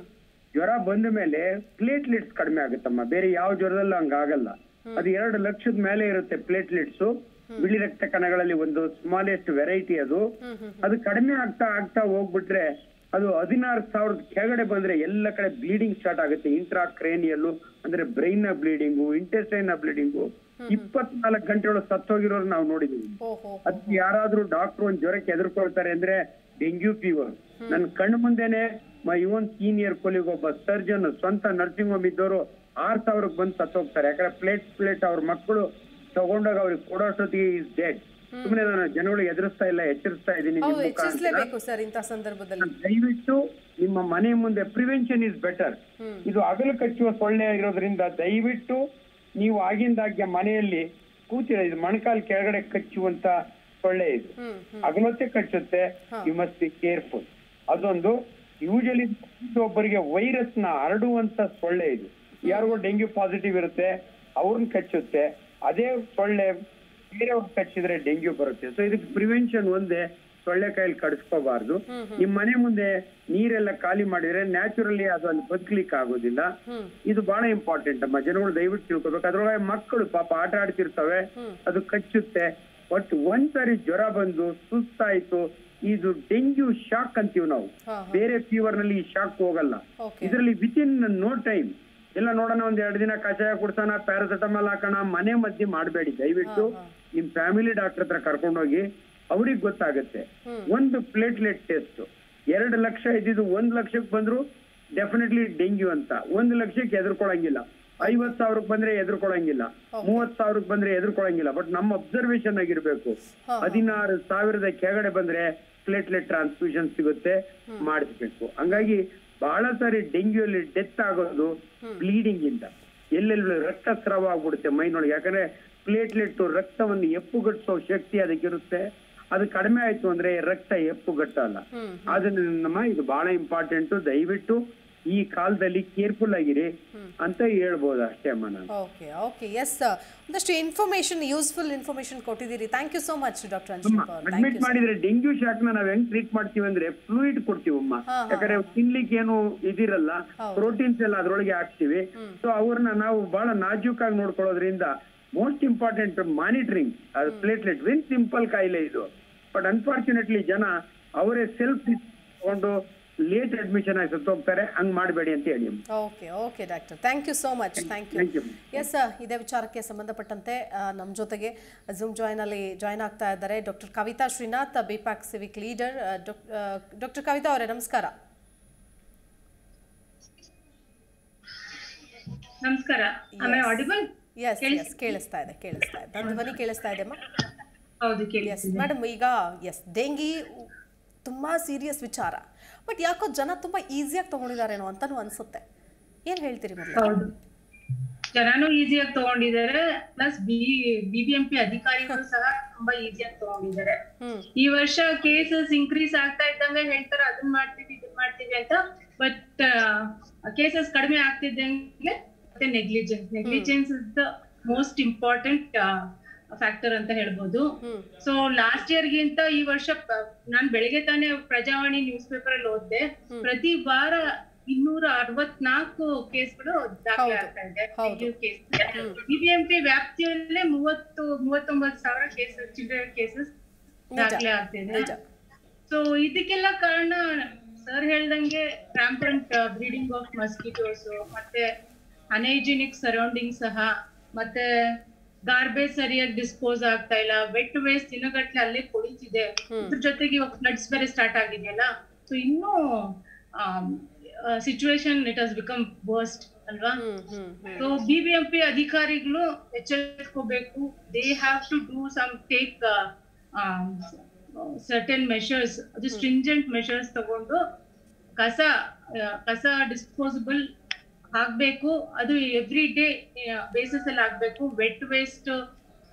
Speaker 4: ಜ್ವರ ಬಂದ ಮೇಲೆ ಪ್ಲೇಟ್ಲೆಟ್ಸ್ ಕಡಿಮೆ ಆಗುತ್ತಮ್ಮ ಬೇರೆ ಯಾವ ಜ್ವರದಲ್ಲೂ ಹಂಗಾಗಲ್ಲ ಅದು ಎರಡು ಲಕ್ಷದ ಮೇಲೆ ಇರುತ್ತೆ ಪ್ಲೇಟ್ಲೆಟ್ಸ್ ಬಿಳಿ ರಕ್ತ ಕಣಗಳಲ್ಲಿ ಒಂದು ಸ್ಮಾಲೆಸ್ಟ್ ವೆರೈಟಿ ಅದು ಅದು ಕಡಿಮೆ ಆಗ್ತಾ ಆಗ್ತಾ ಹೋಗ್ಬಿಟ್ರೆ ಅದು ಹದಿನಾರು ಸಾವಿರದ ಕೆಳಗಡೆ ಬಂದ್ರೆ ಎಲ್ಲ ಕಡೆ ಬ್ಲೀಡಿಂಗ್ ಸ್ಟಾರ್ಟ್ ಆಗುತ್ತೆ ಇಂಟ್ರಾ ಕ್ರೇನಿಯಲ್ಲು ಅಂದ್ರೆ ಬ್ರೈನ್ ನ ಬ್ಲೀಡಿಂಗು ಇಂಟೆಸ್ಟೈನ್ ನ ಬ್ಲೀಡಿಂಗು ಇಪ್ಪತ್ನಾಲ್ಕು ಗಂಟೆ ಒಳಗೆ ಸತ್ತೋಗಿರೋರು ನಾವು ನೋಡಿದೀವಿ
Speaker 1: ಓಹೋ
Speaker 4: ಅದಕ್ಕೆ ಯಾರಾದ್ರೂ ಡಾಕ್ಟರ್ ಒಂದ್ ಜ್ವರಕ್ಕೆ ಎದುರ್ಕೊಳ್ತಾರೆ ಅಂದ್ರೆ ಡೆಂಗ್ಯೂ ಫೀವರ್ ನನ್ ಕಣ್ಣು ಮುಂದೆನೆ ಮೈ ಓನ್ ಸೀನಿಯರ್ ಕೊಲಿಗ್ ಒಬ್ಬ ಸರ್ಜನ್ ಸ್ವಂತ ನರ್ಸಿಂಗ್ ಹೋಮ್ ಇದ್ದವರು ಆರ್ ಸಾವಿರಕ್ಕೆ ಬಂದು ಸತ್ತೋಗ್ತಾರೆ ಯಾಕಂದ್ರೆ ಪ್ಲೇಟ್ ಪ್ಲೇಟ್ ಅವ್ರ ಮಕ್ಕಳು ತಗೊಂಡಾಗ ಅವ್ರಿಗೆ ಕೊಡೋಷ್ಟೊತ್ತಿಗೆ ಇಸ್ ಡೆಡ್ ಸುಮ್ಮನೆ ನಾನು ಜನಗಳಿಗೆ ಎದುರಿಸ್ತಾ ಇಲ್ಲ ಎಚ್ಚರಿಸ್ತಾ ಇದ್ದೀನಿ ನಿಮ್
Speaker 1: ಹೌದು
Speaker 4: ಮುಖಾಂತರ.
Speaker 1: ಎಚ್ಚರಿಸಲೇಬೇಕು ಸರ್ ಇಂಥ ಸಂದರ್ಭದಲ್ಲಿ
Speaker 4: ದಯವಿಟ್ಟು ನಿಮ್ಮ ಮನೆ ಮುಂದೆ ಪ್ರಿವೆನ್ಷನ್ ಇಸ್ ಬೆಟರ್ ಇದು ಹಗಲು ಕಚ್ಚುವ ಸೊಳ್ಳೆ ಆಗಿರೋದ್ರಿಂದ ದಯವಿಟ್ಟು ನೀವು ಆಗಿಂದಾಗ್ಗೆ ಮನೆಯಲ್ಲಿ ಕೂತಿರ ಇದು ಮೊಣಕಾಲ್ ಕೆಳಗಡೆ ಕಚ್ಚುವಂತ ಸೊಳ್ಳೆ ಇದು ಹಗಲೊತ್ತೆ ಕಚ್ಚುತ್ತೆ ಯು ಮಸ್ಟ್ ಬಿ ಕೇರ್ಫುಲ್ ಅದೊಂದು ಯೂಶಲಿ ಒಬ್ಬರಿಗೆ ವೈರಸ್ ನ ಹರಡುವಂತ ಸೊಳ್ಳೆ ಇದು ಯಾರಿಗೋ ಡೆಂಗ್ಯೂ ಪಾಸಿಟಿವ್ ಇರುತ್ತೆ ಅವ್ರನ್ನ ಕಚ್ಚುತ್ತೆ ಅದೇ ಸೊಳ್ಳೆ ಬೇರೆಯವ್ರ ಕಚ್ಚಿದ್ರೆ ಡೆಂಗ್ಯೂ ಬರುತ್ತೆ ಸೊ ಇದಕ್ಕೆ ಪ್ರಿವೆನ್ಷನ್ ಒಂದೇ ಸೊಳ್ಳೆ ಕೈಯಲ್ಲಿ ಕಡಿಸ್ಕೋಬಾರ್ದು ನಿಮ್ ಮನೆ ಮುಂದೆ ನೀರೆಲ್ಲ ಖಾಲಿ ಮಾಡಿದ್ರೆ ನ್ಯಾಚುರಲಿ ಅದು ಅಲ್ಲಿ ಬದುಕಲಿಕ್ಕೆ ಆಗೋದಿಲ್ಲ ಇದು ಬಹಳ ಇಂಪಾರ್ಟೆಂಟ್ ಅಮ್ಮ ಜನಗಳು ದಯವಿಟ್ಟು ತಿಳ್ಕೊಬೇಕು ಅದ್ರೊಳಗೆ ಮಕ್ಕಳು ಪಾಪ ಆಟ ಆಡ್ತಿರ್ತವೆ ಅದು ಕಚ್ಚುತ್ತೆ ಬಟ್ ಒಂದ್ಸರಿ ಜ್ವರ ಬಂದು ಸುಸ್ತಾಯ್ತು ಇದು ಡೆಂಗ್ಯೂ ಶಾಕ್ ಅಂತೀವಿ ನಾವು ಬೇರೆ ಫೀವರ್ ನಲ್ಲಿ ಈ ಶಾಕ್ ಹೋಗಲ್ಲ
Speaker 1: Okay.
Speaker 4: ಇದರಲ್ಲಿ ವಿತಿನ್ ನೋ ಟೈಮ್ ಎಲ್ಲ ನೋಡೋಣ ಒಂದ್ ಎರಡು ದಿನ ಕಷಾಯ ಕುಡ್ಸೋಣ ಪ್ಯಾರಾಸಿಟಮಾಲ್ ಹಾಕೋಣ ಮನೆ ಮದ್ದೆ ಮಾಡಬೇಡಿ ದಯವಿಟ್ಟು ನಿಮ್ ಫ್ಯಾಮಿಲಿ ಡಾಕ್ಟರ್ ಹತ್ರ ಕರ್ಕೊಂಡೋಗಿ ಅವ್ರಿಗೆ ಗೊತ್ತಾಗುತ್ತೆ ಒಂದು ಪ್ಲೇಟ್ಲೆಟ್ ಟೆಸ್ಟ್ ಎರಡು ಲಕ್ಷ ಇದ್ದಿದ್ದು ಒಂದ್ ಲಕ್ಷಕ್ಕೆ ಬಂದ್ರು ಡೆಫಿನೆಟ್ಲಿ ಡೆಂಗ್ಯೂ ಅಂತ ಒಂದ್ ಲಕ್ಷಕ್ಕೆ ಎದುರ್ಕೊಳಂಗಿಲ್ಲ ಐವತ್ ಸಾವಿರಕ್ಕೆ ಬಂದ್ರೆ ಎದುರ್ಕೊಳಂಗಿಲ್ಲ ಮೂವತ್ ಸಾವಿರಕ್ಕೆ ಬಂದ್ರೆ ಎದುರ್ಕೊಳಂಗಿಲ್ಲ ಬಟ್ ನಮ್ಮ ಅಬ್ಸರ್ವೇಷನ್ ಆಗಿರ್ಬೇಕು ಹದಿನಾರು ಸಾವಿರದ ಕೆಳಗಡೆ ಬಂದ್ರೆ ಪ್ಲೇಟ್ಲೆಟ್ ಟ್ರಾನ್ಸ್ಫ್ಯೂಷನ್ ಸಿಗುತ್ತೆ ಮಾಡಿಸ್ಬೇಕು ಹಂಗಾಗಿ ಬಹಳ ಸಾರಿ ಡೆಂಗ್ಯೂ ಅಲ್ಲಿ ಡೆತ್ ಆಗೋದು ಬ್ಲೀಡಿಂಗ್ ಇಂದ ಎಲ್ಲೆಲ್ಲಿ ರಕ್ತಸ್ರಾವ ಆಗ್ಬಿಡುತ್ತೆ ಮೈನೊಳಗೆ ಯಾಕಂದ್ರೆ ಪ್ಲೇಟ್ಲೆಟ್ ರಕ್ತವನ್ನು ಎಪ್ಪುಗಟ್ಟಿಸೋ ಶಕ್ತಿ ಅದಕ್ಕಿರುತ್ತೆ ಅದು ಕಡಿಮೆ ಆಯ್ತು ಅಂದ್ರೆ ರಕ್ತ ಎಪ್ಪುಗಟ್ಟಲ್ಲ ಅದನ್ನ ನಮ್ಮ ಇದು ಬಹಳ ಇಂಪಾರ್ಟೆಂಟ್ ದಯವಿಟ್ಟು ಈ ಕಾಲದಲ್ಲಿ ಕೇರ್ಫುಲ್ ಆಗಿರಿ ಅಂತ ಹೇಳ್ಬೋದು ಅಷ್ಟೇ ಅಮ್ಮ ನಾನು
Speaker 1: ಓಕೆ ಓಕೆ ಎಸ್ ಒಂದಷ್ಟು ಇನ್ಫಾರ್ಮೇಶನ್ ಯೂಸ್ಫುಲ್ ಇನ್ಫಾರ್ಮೇಶನ್ ಕೊಟ್ಟಿದ್ದೀರಿ thank you so much doctor ಅನ್ಶಿಪ್ ಅವ್ರು ಥ್ಯಾಂಕ್
Speaker 4: ಅಡ್ಮಿಟ್ ಮಾಡಿದ್ರೆ ಡೆಂಗ್ಯೂ ಶಾಕ್ ನ ನಾವ್ ಹೆಂಗ್ ಟ್ರೀಟ್ ಮಾಡ್ತೀವಿ ಅಂದ್ರೆ ಫ್ಲೂಯಿಡ್ ಕೊಡ್ತೀವಮ್ಮ ಯಾಕಂದ್ರೆ ತಿನ್ಲಿಕ್ಕೆ ಏನು ಇದಿರಲ್ಲ ಪ್ರೋಟೀನ್ಸ್ ಎಲ್ಲ ಅದ್ರೊಳಗೆ ಹಾಕ್ತಿವಿ ಸೊ ಅವ್ರನ್ನ ನಾವು ಬಹಳ ನಾಜೂಕಾಗಿ ನೋಡ್ಕೊಳ್ಳೋದ್ರಿಂದ ಮೋಸ್ಟ್ ಇಂಪಾರ್ಟೆಂಟ್ ಮಾನಿಟರಿಂಗ್ ಅದು ಪ್ಲೇಟ್ಲೆಟ್ ವೆನ್ ಸಿಂಪಲ್ ಕಾಯಿಲೆ ಇದು ಬಟ್ ಅನ್ಫಾರ್ಚುನೇಟ್ಲಿ ಜನ ಅವರೇ ಸೆಲ್ಫ್ ತಗೊಂಡು ಲೇಟ್ ಅಡ್ಮಿಷನ್ ಆಗಿ ಸತ್ತೋಗ್ತಾರೆ ಹಂಗ್ ಮಾಡಬೇಡಿ ಅಂತ ಹೇಳಿ ಅಮ್ಮ.
Speaker 1: Okay okay doctor thank you so much thank you
Speaker 4: Thank you.
Speaker 1: Yes ಇದೇ ವಿಚಾರಕ್ಕೆ ಸಂಬಂಧಪಟ್ಟಂತೆ ನಮ್ಮ ಜೊತೆಗೆ ಝೂಮ್ ಜಾಯ್ನಲ್ಲಿ ಜಾಯ್ನ್ ಆಗ್ತಾ ಇದ್ದಾರೆ doctor Kavita Srinath BPAC civic leader doctor Kavita ಅವರೇ ನಮಸ್ಕಾರ
Speaker 5: ನಮಸ್ಕಾರ ಆಮೇಲೆ ಆಡಿಬಲ್
Speaker 1: ಎಸ್ ಎಸ್ ಕೇಳಿಸ್ತಾ ಇದೆ ಕೇಳಿಸ್ತಾ ಇದೆ ನನ್ನ ಧ್ವನಿ ಕೇಳಿಸ್ತಾ ಇದೆ ಅಮ್ಮ
Speaker 5: ಹೌದು ಕೇಳಿ
Speaker 1: ಎಸ್ ಮೇಡಮ್ ಈಗ ಎಸ್ ಡೆಂಗಿ ತುಂಬಾ ಸೀರಿಯಸ್ ವಿಚಾರ ಬಟ್ ಯಾಕೋ ಜನ ತುಂಬಾ ಈಸಿಯಾಗಿ ತಗೊಂಡಿದ್ದಾರೇನೋ ಅಂತಾನು ಅನ್ಸುತ್ತೆ ಏನ್ ಹೇಳ್ತೀರಿ ಮೊದಲು
Speaker 5: ಹೌದು ಜನನು ಈಸಿಯಾಗಿ ತಗೊಂಡಿದ್ದಾರೆ ಪ್ಲಸ್ ಬಿ ಬಿಬಿಎಂಪಿ ಅಧಿಕಾರಿಗಳು ಸಹ ತುಂಬಾ ಈಸಿಯಾಗಿ ತಗೊಂಡಿದ್ದಾರೆ
Speaker 1: ಹ್ಮ್
Speaker 5: ಈ ವರ್ಷ ಕೇಸಸ್ ಇನ್ಕ್ರೀಸ್ ಆಗ್ತಾ ಇದ್ದಂಗೆ ಹೇಳ್ತಾರೆ ಅದನ್ನ ಮಾಡ್ತೀವಿ ಇದನ್ನ ಮಾಡ್ತೀವಿ ಅಂತ ಬಟ್ ಕೇಸಸ್ ಕಡಿಮೆ ಆಗ್ತಿದ್ದಂಗೆ ಮತ್ತೆ negligence negligence is the most important factor ಅಂತ ಹೇಳ್ಬೋದು ಸೊ ಲಾಸ್ಟ್ ಇಯರ್ ಗಿಂತ ಈ ವರ್ಷ ಪ- ನಾನ್ ಬೆಳಗ್ಗೆ ತಾನೇ ಪ್ರಜಾವಾಣಿ ನ್ಯೂಸ್ ಪೇಪರ್ ಅಲ್ಲಿ ಓದ್ದೆ ಪ್ರತಿ ವಾರ ಇನ್ನೂರ ಅರವತ್ನಾಲ್ಕು ಕೇಸ್ಗಳು ದಾಖಲೆ ಆಗ್ತಾ ಇದೆ
Speaker 1: ಹೌದು.
Speaker 5: ಕೇಸ್ ಬಿಬಿಎಂಪಿ ವ್ಯಾಪ್ತಿಯಲ್ಲೇ ಮೂವತ್ತು ಮೂವತ್ತೊಂಬತ್ತು ಸಾವಿರ ಕೇಸಸ್ ಚಿಲ್ಡ್ರನ್ ಕೇಸಸ್ ದಾಖಲೆ ಆಗ್ತಿದೆ
Speaker 1: ನಿಜ
Speaker 5: ಸೊ ಇದಕ್ಕೆಲ್ಲ ಕಾರಣ ಸರ್ ಹೇಳ್ದಂಗೆ ರಾಂಪಂಟ್ ಬ್ರೀಡಿಂಗ್ ಆಫ್ ಮಸ್ಕಿಟೋಸ್ ಮತ್ತೆ ಅನೈಜಿನಿಕ್ ಸರೌಂಡಿಂಗ್ ಸಹ ಮತ್ತೆ ಗಾರ್ಬೇಜ್ ಸರಿಯಾಗಿ ಡಿಸ್ಪೋಸ್ ಆಗ್ತಾ ಇಲ್ಲ ವೆಟ್ ವೇಸ್ಟ್ ದಿನಗಟ್ಲೆ ಅಲ್ಲೇ ಕೊಳಿತಿದೆ ಇದ್ರ ಜೊತೆಗೆ ಇವಾಗ ಫ್ಲಡ್ಸ್ ಬೇರೆ ಸ್ಟಾರ್ಟ್ ಆಗಿದೆಯಲ್ಲ ಸೊ ಇನ್ನೂ situation it has become worst ಅಲ್ವಾ
Speaker 1: hmm hmm hmm
Speaker 5: so BBMP ಅಧಿಕಾರಿಗಳು ಎಚ್ಚೆತ್ಕೋಬೇಕು they have to do some take certain measures ಅದು ಸ್ಟ್ರಿಂಜೆಂಟ್ ಮೆಷರ್ಸ್ ತಗೊಂಡು ಕಸ ಆ, ಕಸ ಡಿಸ್ಪೋಸಬಲ್ ಆಗ್ಬೇಕು ಅದು ಎವ್ರಿ ಡೇ ಬೇಸಿಸ್ ಅಲ್ಲಿ ಆಗ್ಬೇಕು ವೆಟ್ ವೇಸ್ಟ್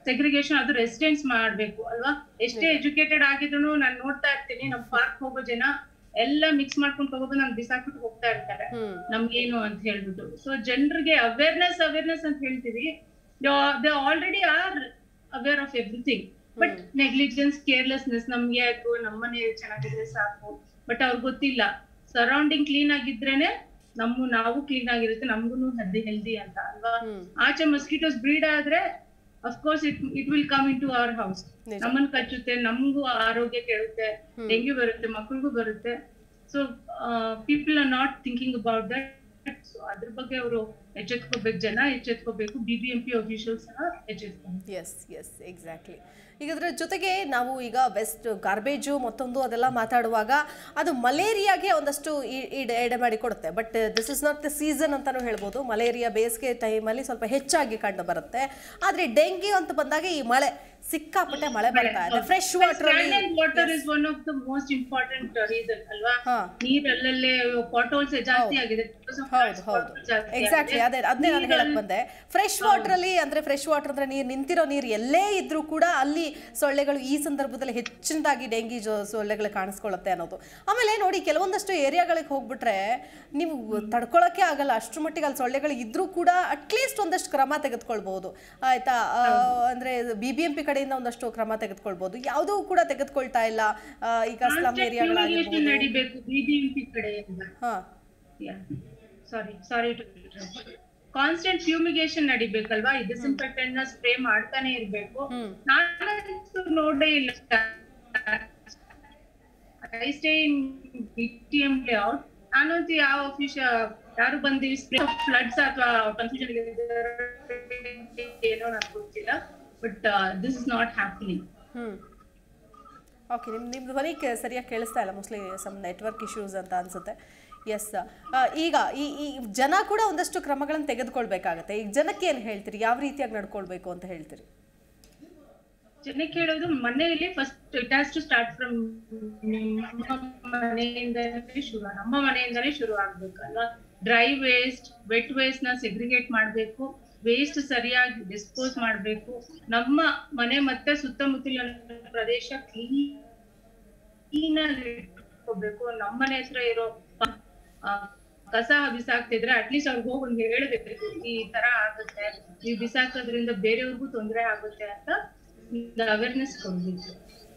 Speaker 5: ಸೆಗ್ರಿಗೇಷನ್ ಅದು ರೆಸಿಡೆನ್ಸ್ ಮಾಡ್ಬೇಕು ಅಲ್ವಾ ಎಷ್ಟೇ ಎಜುಕೇಟೆಡ್ ಆಗಿದ್ರು ನಾನು ನೋಡ್ತಾ ಇರ್ತೀನಿ ನಮ್ ಪಾರ್ಕ್ ಹೋಗೋ ಜನ ಎಲ್ಲ ಮಿಕ್ಸ್ ಮಾಡ್ಕೊಂಡು ತಗೊಬಂದು ನಂಗೆ ಬಿಸಾಕ್ಬಿಟ್ಟು ಹೋಗ್ತಾ ಇರ್ತಾರೆ
Speaker 1: ಹ್ಮ್
Speaker 5: ನಮ್ಗೇನು ಅಂತ ಹೇಳ್ಬಿಟ್ಟು ಸೊ ಜನರಿಗೆ ಅವೇರ್ನೆಸ್ ಅವೇರ್ನೆಸ್ ಅಂತ ಹೇಳ್ತೀವಿ they already are aware of everything but negligence carelessness ನಮ್ಗೆ ಆಯ್ತು ನಮ್ಮನೆ ಚೆನ್ನಾಗಿದ್ರೆ ಸಾಕು ಬಟ್ ಅವ್ರಿಗೆ ಗೊತ್ತಿಲ್ಲ ಸರೌಂಡಿಂಗ್ ಕ್ಲೀನ್ ಆಗಿದ್ರೇನೆ ನಮ್ಮ ನಾವು ಕ್ಲೀನ್ ಆಗಿರುತ್ತೆ ನಮ್ಗೂ ಹೆಲ್ದಿ ಹೆಲ್ದಿ ಅಂತ ಅಲ್ವಾ
Speaker 1: ಹ್ಮ್.
Speaker 5: ಆಚೆ ಮಸ್ಕಿಟೋಸ್ ಬ್ರೀಡ್ ಆದ್ರೆ of course it it will come into our house
Speaker 1: ನಿಜ.
Speaker 5: ನಮ್ಮನ್ ಕಚ್ಚುತ್ತೆ ನಮಗೂ ಆರೋಗ್ಯ ಕೆಡುತ್ತೆ ಡೆಂಗ್ಯೂ ಬರುತ್ತೆ ಮಕ್ಳಿಗೂ ಬರುತ್ತೆ so people are not thinking about that so ಅದ್ರ ಬಗ್ಗೆ ಅವರು ಎಚ್ಚೆತ್ಕೋಬೇಕು ಜನ ಎಚ್ಚೆತ್ಕೋಬೇಕು B B M P officials ಎಚ್ಚೆತ್ಕೋಬೇಕು
Speaker 1: ಎಸ್ ಎಸ್ ಎಕ್ಸಾಕ್ಟ್ಲಿ ಈಗ ಅದರ ಜೊತೆಗೆ ನಾವು ಈಗ ವೆಸ್ಟ್ ಗಾರ್ಬೇಜು ಮತ್ತೊಂದು ಅದೆಲ್ಲ ಮಾತಾಡುವಾಗ ಅದು ಮಲೇರಿಯಾಗೆ ಒಂದಷ್ಟು ಈ- ಈ ಎಡೆ ಮಾಡಿ ಕೊಡುತ್ತೆ but this is not the season ಅಂತಾನೂ ಹೇಳ್ಬೋದು ಮಲೇರಿಯಾ ಬೇಸಿಗೆ ಟೈಮಲ್ಲಿ ಸ್ವಲ್ಪ ಹೆಚ್ಚಾಗಿ ಕಂಡು ಬರುತ್ತೆ ಆದರೆ ಡೆಂಗ್ಯೂ ಅಂತ ಬಂದಾಗ ಈ ಮಳೆ ಸಿಕ್ಕಾಪಟ್ಟೆ ಮಳೆ ಬರ್ತಾ ಇದೆ fresh water
Speaker 5: water is one of the most important reason ಅಲ್ವಾ
Speaker 1: ಹಾ.
Speaker 5: ನೀರ್ ಅಲ್ಲಲ್ಲೇ ಪಾಟೋಲ್ಸ್ ಜಾಸ್ತಿ ಆಗಿದೆ
Speaker 1: ಹೌದು ಹೌದು ಎಕ್ಸಾಕ್ಟ್ಲಿ ಅದೇ ಅದನ್ನೇ ನಾನು ಹೇಳಕ್ ಬಂದೆ ಫ್ರೆಶ್ ವಾಟರ್ ಅಲ್ಲಿ ಅಂದ್ರೆ ಫ್ರೆಶ್ ವಾಟರ್ ಅಂದ್ರೆ ನೀರು ನಿಂತಿರೋ ನೀರು ಎಲ್ಲೇ ಇದ್ರೂ ಕೂಡ ಅಲ್ಲಿ ಸೊಳ್ಳೆಗಳು ಈ ಸಂದರ್ಭದಲ್ಲಿ ಹೆಚ್ಚಿನದಾಗಿ ಡೆಂಗಿ ಜೊ ಸೊಳ್ಳೆಗಳು ಕಾಣಿಸ್ಕೊಳ್ಳುತ್ತೆ ಅನ್ನೋದು ಆಮೇಲೆ ನೋಡಿ ಕೆಲವೊಂದಷ್ಟು ಏರಿಯಾಗಳಿಗೆ ಹೋಗ್ಬಿಟ್ರೆ ನೀವು ತಡ್ಕೊಳಕ್ಕೆ ಆಗಲ್ಲ ಅಷ್ಟರ ಮಟ್ಟಿಗೆ ಅಲ್ಲಿ ಸೊಳ್ಳೆಗಳು ಇದ್ರೂ ಕೂಡ ಅಟ್ಲೀಸ್ಟ್ ಒಂದಷ್ಟು ಕ್ರಮ ತೆಗೆದುಕೊಳ್ಬಹುದು ಆಯ್ತಾ ಆ, ಅಂದ್ರೆ ಬಿ ಬಿ ಎಂ ಪಿ ಕಡೆಯಿಂದ ಒಂದಷ್ಟು ಕ್ರಮ ತೆಗೆದುಕೊಳ್ಬಹುದು ಯಾವುದೂ ಕೂಡ ತೆಗೆದುಕೊಳ್ತಾ ಇಲ್ಲ ಆ, ಈಗ ಸ್ಲಮ್ ಏರಿಯಾಗಳಾಗಿರ್ಬೋದು
Speaker 5: ನಡಿಬೇಕು ಬಿಬಿಎಂಪಿ ಕಡೆಯಿಂದ
Speaker 1: ಹಾ
Speaker 5: sorry sorry to constant fumigation ನಡಿಬೇಕಲ್ವಾ ಈ ಡಿಸ್ಇನ್ಫೆಕ್ಟೆಂಟ್ ನ ಸ್ಪ್ರೇ ಮಾಡ್ತಾನೆ ಇರ್ಬೇಕು
Speaker 1: ಹ್ಮ್.
Speaker 5: ನಾನಂತೂ ನೋಡೇ ಇಲ್ಲ I stay in TM layout ನಾನಂತೂ ಯಾವ ಆಫೀಸ್ ಯಾರು ಬಂದು ಸ್ಪ್ರೇ ಫ್ಲಡ್ಸ್ ಅಥವಾ ಕನ್ಫ್ಯೂಷನ್ ಏನೋ ನನಗೆ ಗೊತ್ತಿಲ್ಲ but this is not happening
Speaker 1: hmm okay ನಿಮ್ ನಿಮ್ದು ಧ್ವನಿ ಕೆ- ಸರಿಯಾಗಿ ಕೇಳಿಸ್ತಾ ಇಲ್ಲ ಮೋಸ್ಟ್ಲಿ ಸಮ್ ನೆಟ್ವರ್ಕ್ ಇಶ್ಯೂಸ್ ಅಂತ ಅನ್ಸುತ್ತೆ ಎಸ್ ಈಗ ಈ ಈ ಜನ ಕೂಡ ಒಂದಷ್ಟು ಕ್ರಮಗಳನ್ನು ತೆಗೆದುಕೊಳ್ಬೇಕಾಗತ್ತೆ ಈಗ ಜನಕ್ಕೆ ಏನು ಹೇಳ್ತೀರಿ ಯಾವ ರೀತಿಯಾಗಿ ನಡ್ಕೊಳ್ಬೇಕು ಅಂತ ಹೇಳ್ತೀರಿ
Speaker 5: ಜನಕ್ಕೆ ಹೇಳೋದು ಮನೆಯಲ್ಲಿ first it has to start from ಮನೆಯಿಂದನೇ ಶುರು ನಮ್ಮ ಮನೆಯಿಂದನೇ ಶುರು ಆಗ್ಬೇಕು ಅಲ್ವಾ ಡ್ರೈ ವೇಸ್ಟ್ ವೆಟ್ ವೇಸ್ಟ್ ನ ಸೆಗ್ರಿಗೇಟ್ ಮಾಡ್ಬೇಕು ವೇಸ್ಟ್ ಸರಿಯಾಗಿ ಡಿಸ್ಪೋಸ್ ಮಾಡ್ಬೇಕು ನಮ್ಮ ಮನೆ ಮತ್ತೆ ಸುತ್ತಮುತ್ತಲಿನ ಪ್ರದೇಶ ಕ್ಲೀನ್ ಆಗಿ ಇಟ್ಕೋಬೇಕು ನಮ್ಮ ಮನೆ ಹತ್ರ ಇರೋ ಆ, ಕಸ ಬಿಸಾಕ್ತಿದ್ರೆ ಅಟ್ಲೀಸ್ಟ್ ಅವ್ರಿಗೆ ಹೋಗಿ ಒಂದು ಹೇಳ್ಬೇಕು ಈ ತರ ಆಗುತ್ತೆ ನೀವು ಬಿಸಾಕೋದ್ರಿಂದ ಬೇರೆಯವ್ರಿಗೂ ತೊಂದರೆ ಆಗುತ್ತೆ ಅಂತ ಅವೇರ್ನೆಸ್ ಕೊಡ್ಬೇಕು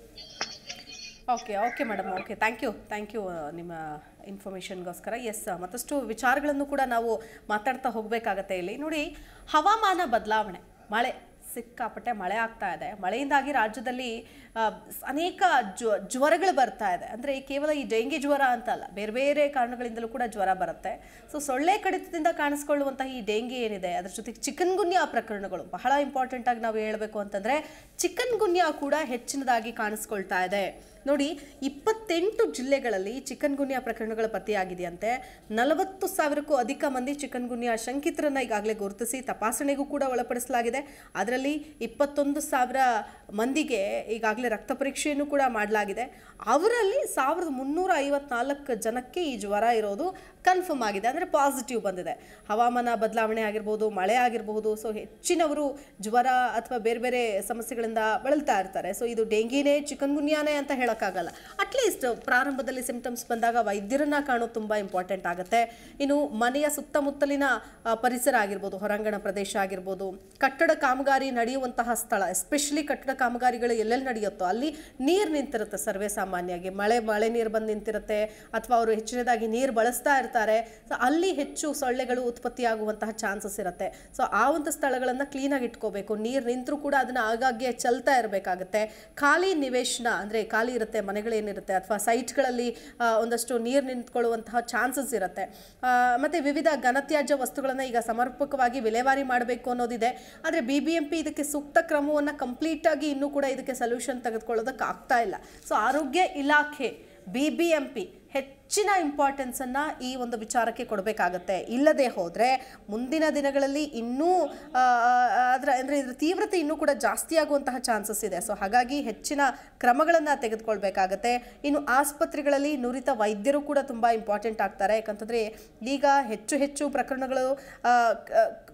Speaker 1: okay okay madam okay thank you thank you ನಿಮ್ಮ ಇನ್ಫಾರ್ಮೇಷನ್ಗೋಸ್ಕರ ಎಸ್ ಮತ್ತಷ್ಟು ವಿಚಾರಗಳನ್ನು ಕೂಡ ನಾವು ಮಾತಾಡ್ತಾ ಹೋಗಬೇಕಾಗತ್ತೆ ಇಲ್ಲಿ ನೋಡಿ ಹವಾಮಾನ ಬದಲಾವಣೆ ಮಳೆ ಸಿಕ್ಕಾಪಟ್ಟೆ ಮಳೆ ಆಗ್ತಾ ಇದೆ ಮಳೆಯಿಂದಾಗಿ ರಾಜ್ಯದಲ್ಲಿ ಆ, ಸ್- ಅನೇಕ ಜ್ವ ಜ್ವರಗಳು ಬರ್ತಾ ಇದೆ ಅಂದರೆ ಕೇವಲ ಈ ಡೆಂಗಿ ಜ್ವರ ಅಂತ ಅಲ್ಲ ಬೇರೆ ಬೇರೆ ಕಾರಣಗಳಿಂದಲೂ ಕೂಡ ಜ್ವರ ಬರುತ್ತೆ ಸೊ ಸೊಳ್ಳೆ ಕಡಿತದಿಂದ ಕಾಣಿಸ್ಕೊಳ್ಳುವಂತಹ ಈ ಡೆಂಗಿ ಏನಿದೆ ಅದ್ರ ಜೊತೆಗೆ ಚಿಕನ್ ಗುನ್ಯಾ ಪ್ರಕರಣಗಳು ಬಹಳ ಇಂಪಾರ್ಟೆಂಟ್ ಆಗಿ ನಾವು ಹೇಳಬೇಕು ಅಂತಂದರೆ ಚಿಕನ್ ಗುನ್ಯಾ ಕೂಡ ಹೆಚ್ಚಿನದಾಗಿ ಕಾಣಿಸ್ಕೊಳ್ತಾ ಇದೆ ನೋಡಿ ಇಪ್ಪತ್ತೆಂಟು ಜಿಲ್ಲೆಗಳಲ್ಲಿ ಚಿಕನ್ ಗುನ್ಯಾ ಪ್ರಕರಣಗಳು ಪತ್ತೆಯಾಗಿದೆಯಂತೆ ನಲವತ್ತು ಸಾವಿರಕ್ಕೂ ಅಧಿಕ ಮಂದಿ ಚಿಕನ್ ಗುನ್ಯಾ ಶಂಕಿತರನ್ನ ಈಗಾಗಲೇ ಗುರುತಿಸಿ ತಪಾಸಣೆಗೂ ಕೂಡ ಒಳಪಡಿಸಲಾಗಿದೆ ಅದರಲ್ಲಿ ಇಪ್ಪತ್ತೊಂದು ಸಾವಿರ ಮಂದಿಗೆ ಈಗಾಗಲೇ ರಕ್ತ ಪರೀಕ್ಷೆಯನ್ನು ಕೂಡ ಮಾಡಲಾಗಿದೆ ಅವರಲ್ಲಿ ಸಾವಿರದ ಮುನ್ನೂರ ಐವತ್ನಾಲ್ಕು ಜನಕ್ಕೆ ಈ ಜ್ವರ ಇರೋದು ಕನ್ಫರ್ಮ್ ಆಗಿದೆ ಅಂದರೆ ಪಾಸಿಟಿವ್ ಬಂದಿದೆ ಹವಾಮಾನ ಬದಲಾವಣೆ ಆಗಿರ್ಬೋದು ಮಳೆ ಆಗಿರಬಹುದು ಸೊ ಹೆಚ್ಚಿನವರು ಜ್ವರ ಅಥವಾ ಬೇರೆ ಬೇರೆ ಸಮಸ್ಯೆಗಳಿಂದ ಬಳಲ್ತಾ ಇರ್ತಾರೆ ಸೊ ಇದು ಡೆಂಗಿನೇ ಚಿಕನ್ ಗುನ್ಯಾನೇ ಅಂತ ಹೇಳೋಕ್ಕಾಗಲ್ಲ ಅಟ್ಲೀಸ್ಟ್ ಪ್ರಾರಂಭದಲ್ಲಿ ಸಿಂಪ್ಟಮ್ಸ್ ಬಂದಾಗ ವೈದ್ಯರನ್ನ ಕಾಣೋದು ತುಂಬ ಇಂಪಾರ್ಟೆಂಟ್ ಆಗುತ್ತೆ ಇನ್ನು ಮನೆಯ ಸುತ್ತಮುತ್ತಲಿನ ಆ, ಪರಿಸರ ಆಗಿರ್ಬೋದು ಹೊರಾಂಗಣ ಪ್ರದೇಶ ಆಗಿರ್ಬೋದು ಕಟ್ಟಡ ಕಾಮಗಾರಿ ನಡೆಯುವಂತಹ ಸ್ಥಳ ಎಸ್ಪೆಷಲಿ ಕಟ್ಟಡ ಕಾಮಗಾರಿಗಳು ಎಲ್ಲೆಲ್ಲಿ ನಡೆಯುತ್ತೋ ಅಲ್ಲಿ ನೀರು ನಿಂತಿರುತ್ತೆ ಸರ್ವೇ ಸಾಮಾನ್ಯವಾಗಿ ಮಳೆ ಮಳೆ ನೀರು ಬಂದು ನಿಂತಿರುತ್ತೆ ಅಥವಾ ಅವರು ಹೆಚ್ಚಿನದಾಗಿ ನೀರು ಬಳಸ್ತಾ ಇರ್ತಾರೆ ಸೊ ಅಲ್ಲಿ ಹೆಚ್ಚು ಸೊಳ್ಳೆಗಳು ಉತ್ಪತ್ತಿಯಾಗುವಂತಹ ಚಾನ್ಸಸ್ ಇರುತ್ತೆ ಸೊ ಆ ಒಂದು ಸ್ಥಳಗಳನ್ನು ಕ್ಲೀನಾಗಿ ಇಟ್ಕೋಬೇಕು ನೀರು ನಿಂತರೂ ಕೂಡ ಅದನ್ನು ಆಗಾಗ್ಗೆ ಚಲ್ತಾ ಇರಬೇಕಾಗುತ್ತೆ ಖಾಲಿ ನಿವೇಶನ ಅಂದರೆ ಖಾಲಿ ಇರುತ್ತೆ ಮನೆಗಳೇನಿರುತ್ತೆ ಅಥವಾ ಸೈಟ್ಗಳಲ್ಲಿ ಆ, ಒಂದಷ್ಟು ನೀರು ನಿಂತ್ಕೊಳ್ಳುವಂತಹ ಚಾನ್ಸಸ್ ಇರುತ್ತೆ ಆ, ಮತ್ತೆ ವಿವಿಧ ಘನತ್ಯಾಜ್ಯ ವಸ್ತುಗಳನ್ನು ಈಗ ಸಮರ್ಪಕವಾಗಿ ವಿಲೇವಾರಿ ಮಾಡಬೇಕು ಅನ್ನೋದಿದೆ ಆದರೆ ಬಿ ಬಿ ಎಂ ಪಿ ಇದಕ್ಕೆ ಸೂಕ್ತ ಕ್ರಮವನ್ನು ಕಂಪ್ಲೀಟಾಗಿ ಇನ್ನೂ ಕೂಡ ಇದಕ್ಕೆ ಸೊಲ್ಯೂಷನ್ ತೆಗೆದುಕೊಳ್ಳೋದಕ್ಕೆ ಆಗ್ತಾ ಇಲ್ಲ ಸೊ ಆರೋಗ್ಯ ಇಲಾಖೆ ಬಿ ಬಿ ಎಂ ಪಿ ಹೆಚ್ಚಿನ ಇಂಪಾರ್ಟೆನ್ಸನ್ನು ಈ ಒಂದು ವಿಚಾರಕ್ಕೆ ಕೊಡಬೇಕಾಗತ್ತೆ ಇಲ್ಲದೆ ಹೋದರೆ ಮುಂದಿನ ದಿನಗಳಲ್ಲಿ ಇನ್ನೂ ಆ, ಅದರ ಅಂದರೆ ಇದರ ತೀವ್ರತೆ ಇನ್ನೂ ಕೂಡ ಜಾಸ್ತಿ ಆಗುವಂತಹ ಚಾನ್ಸಸ್ ಇದೆ ಸೊ ಹಾಗಾಗಿ ಹೆಚ್ಚಿನ ಕ್ರಮಗಳನ್ನು ತೆಗೆದುಕೊಳ್ಬೇಕಾಗತ್ತೆ ಇನ್ನು ಆಸ್ಪತ್ರೆಗಳಲ್ಲಿ ನುರಿತ ವೈದ್ಯರು ಕೂಡ ತುಂಬ ಇಂಪಾರ್ಟೆಂಟ್ ಆಗ್ತಾರೆ ಯಾಕಂತಂದರೆ ಈಗ ಹೆಚ್ಚು ಹೆಚ್ಚು ಪ್ರಕರಣಗಳು ಆ, ಕ-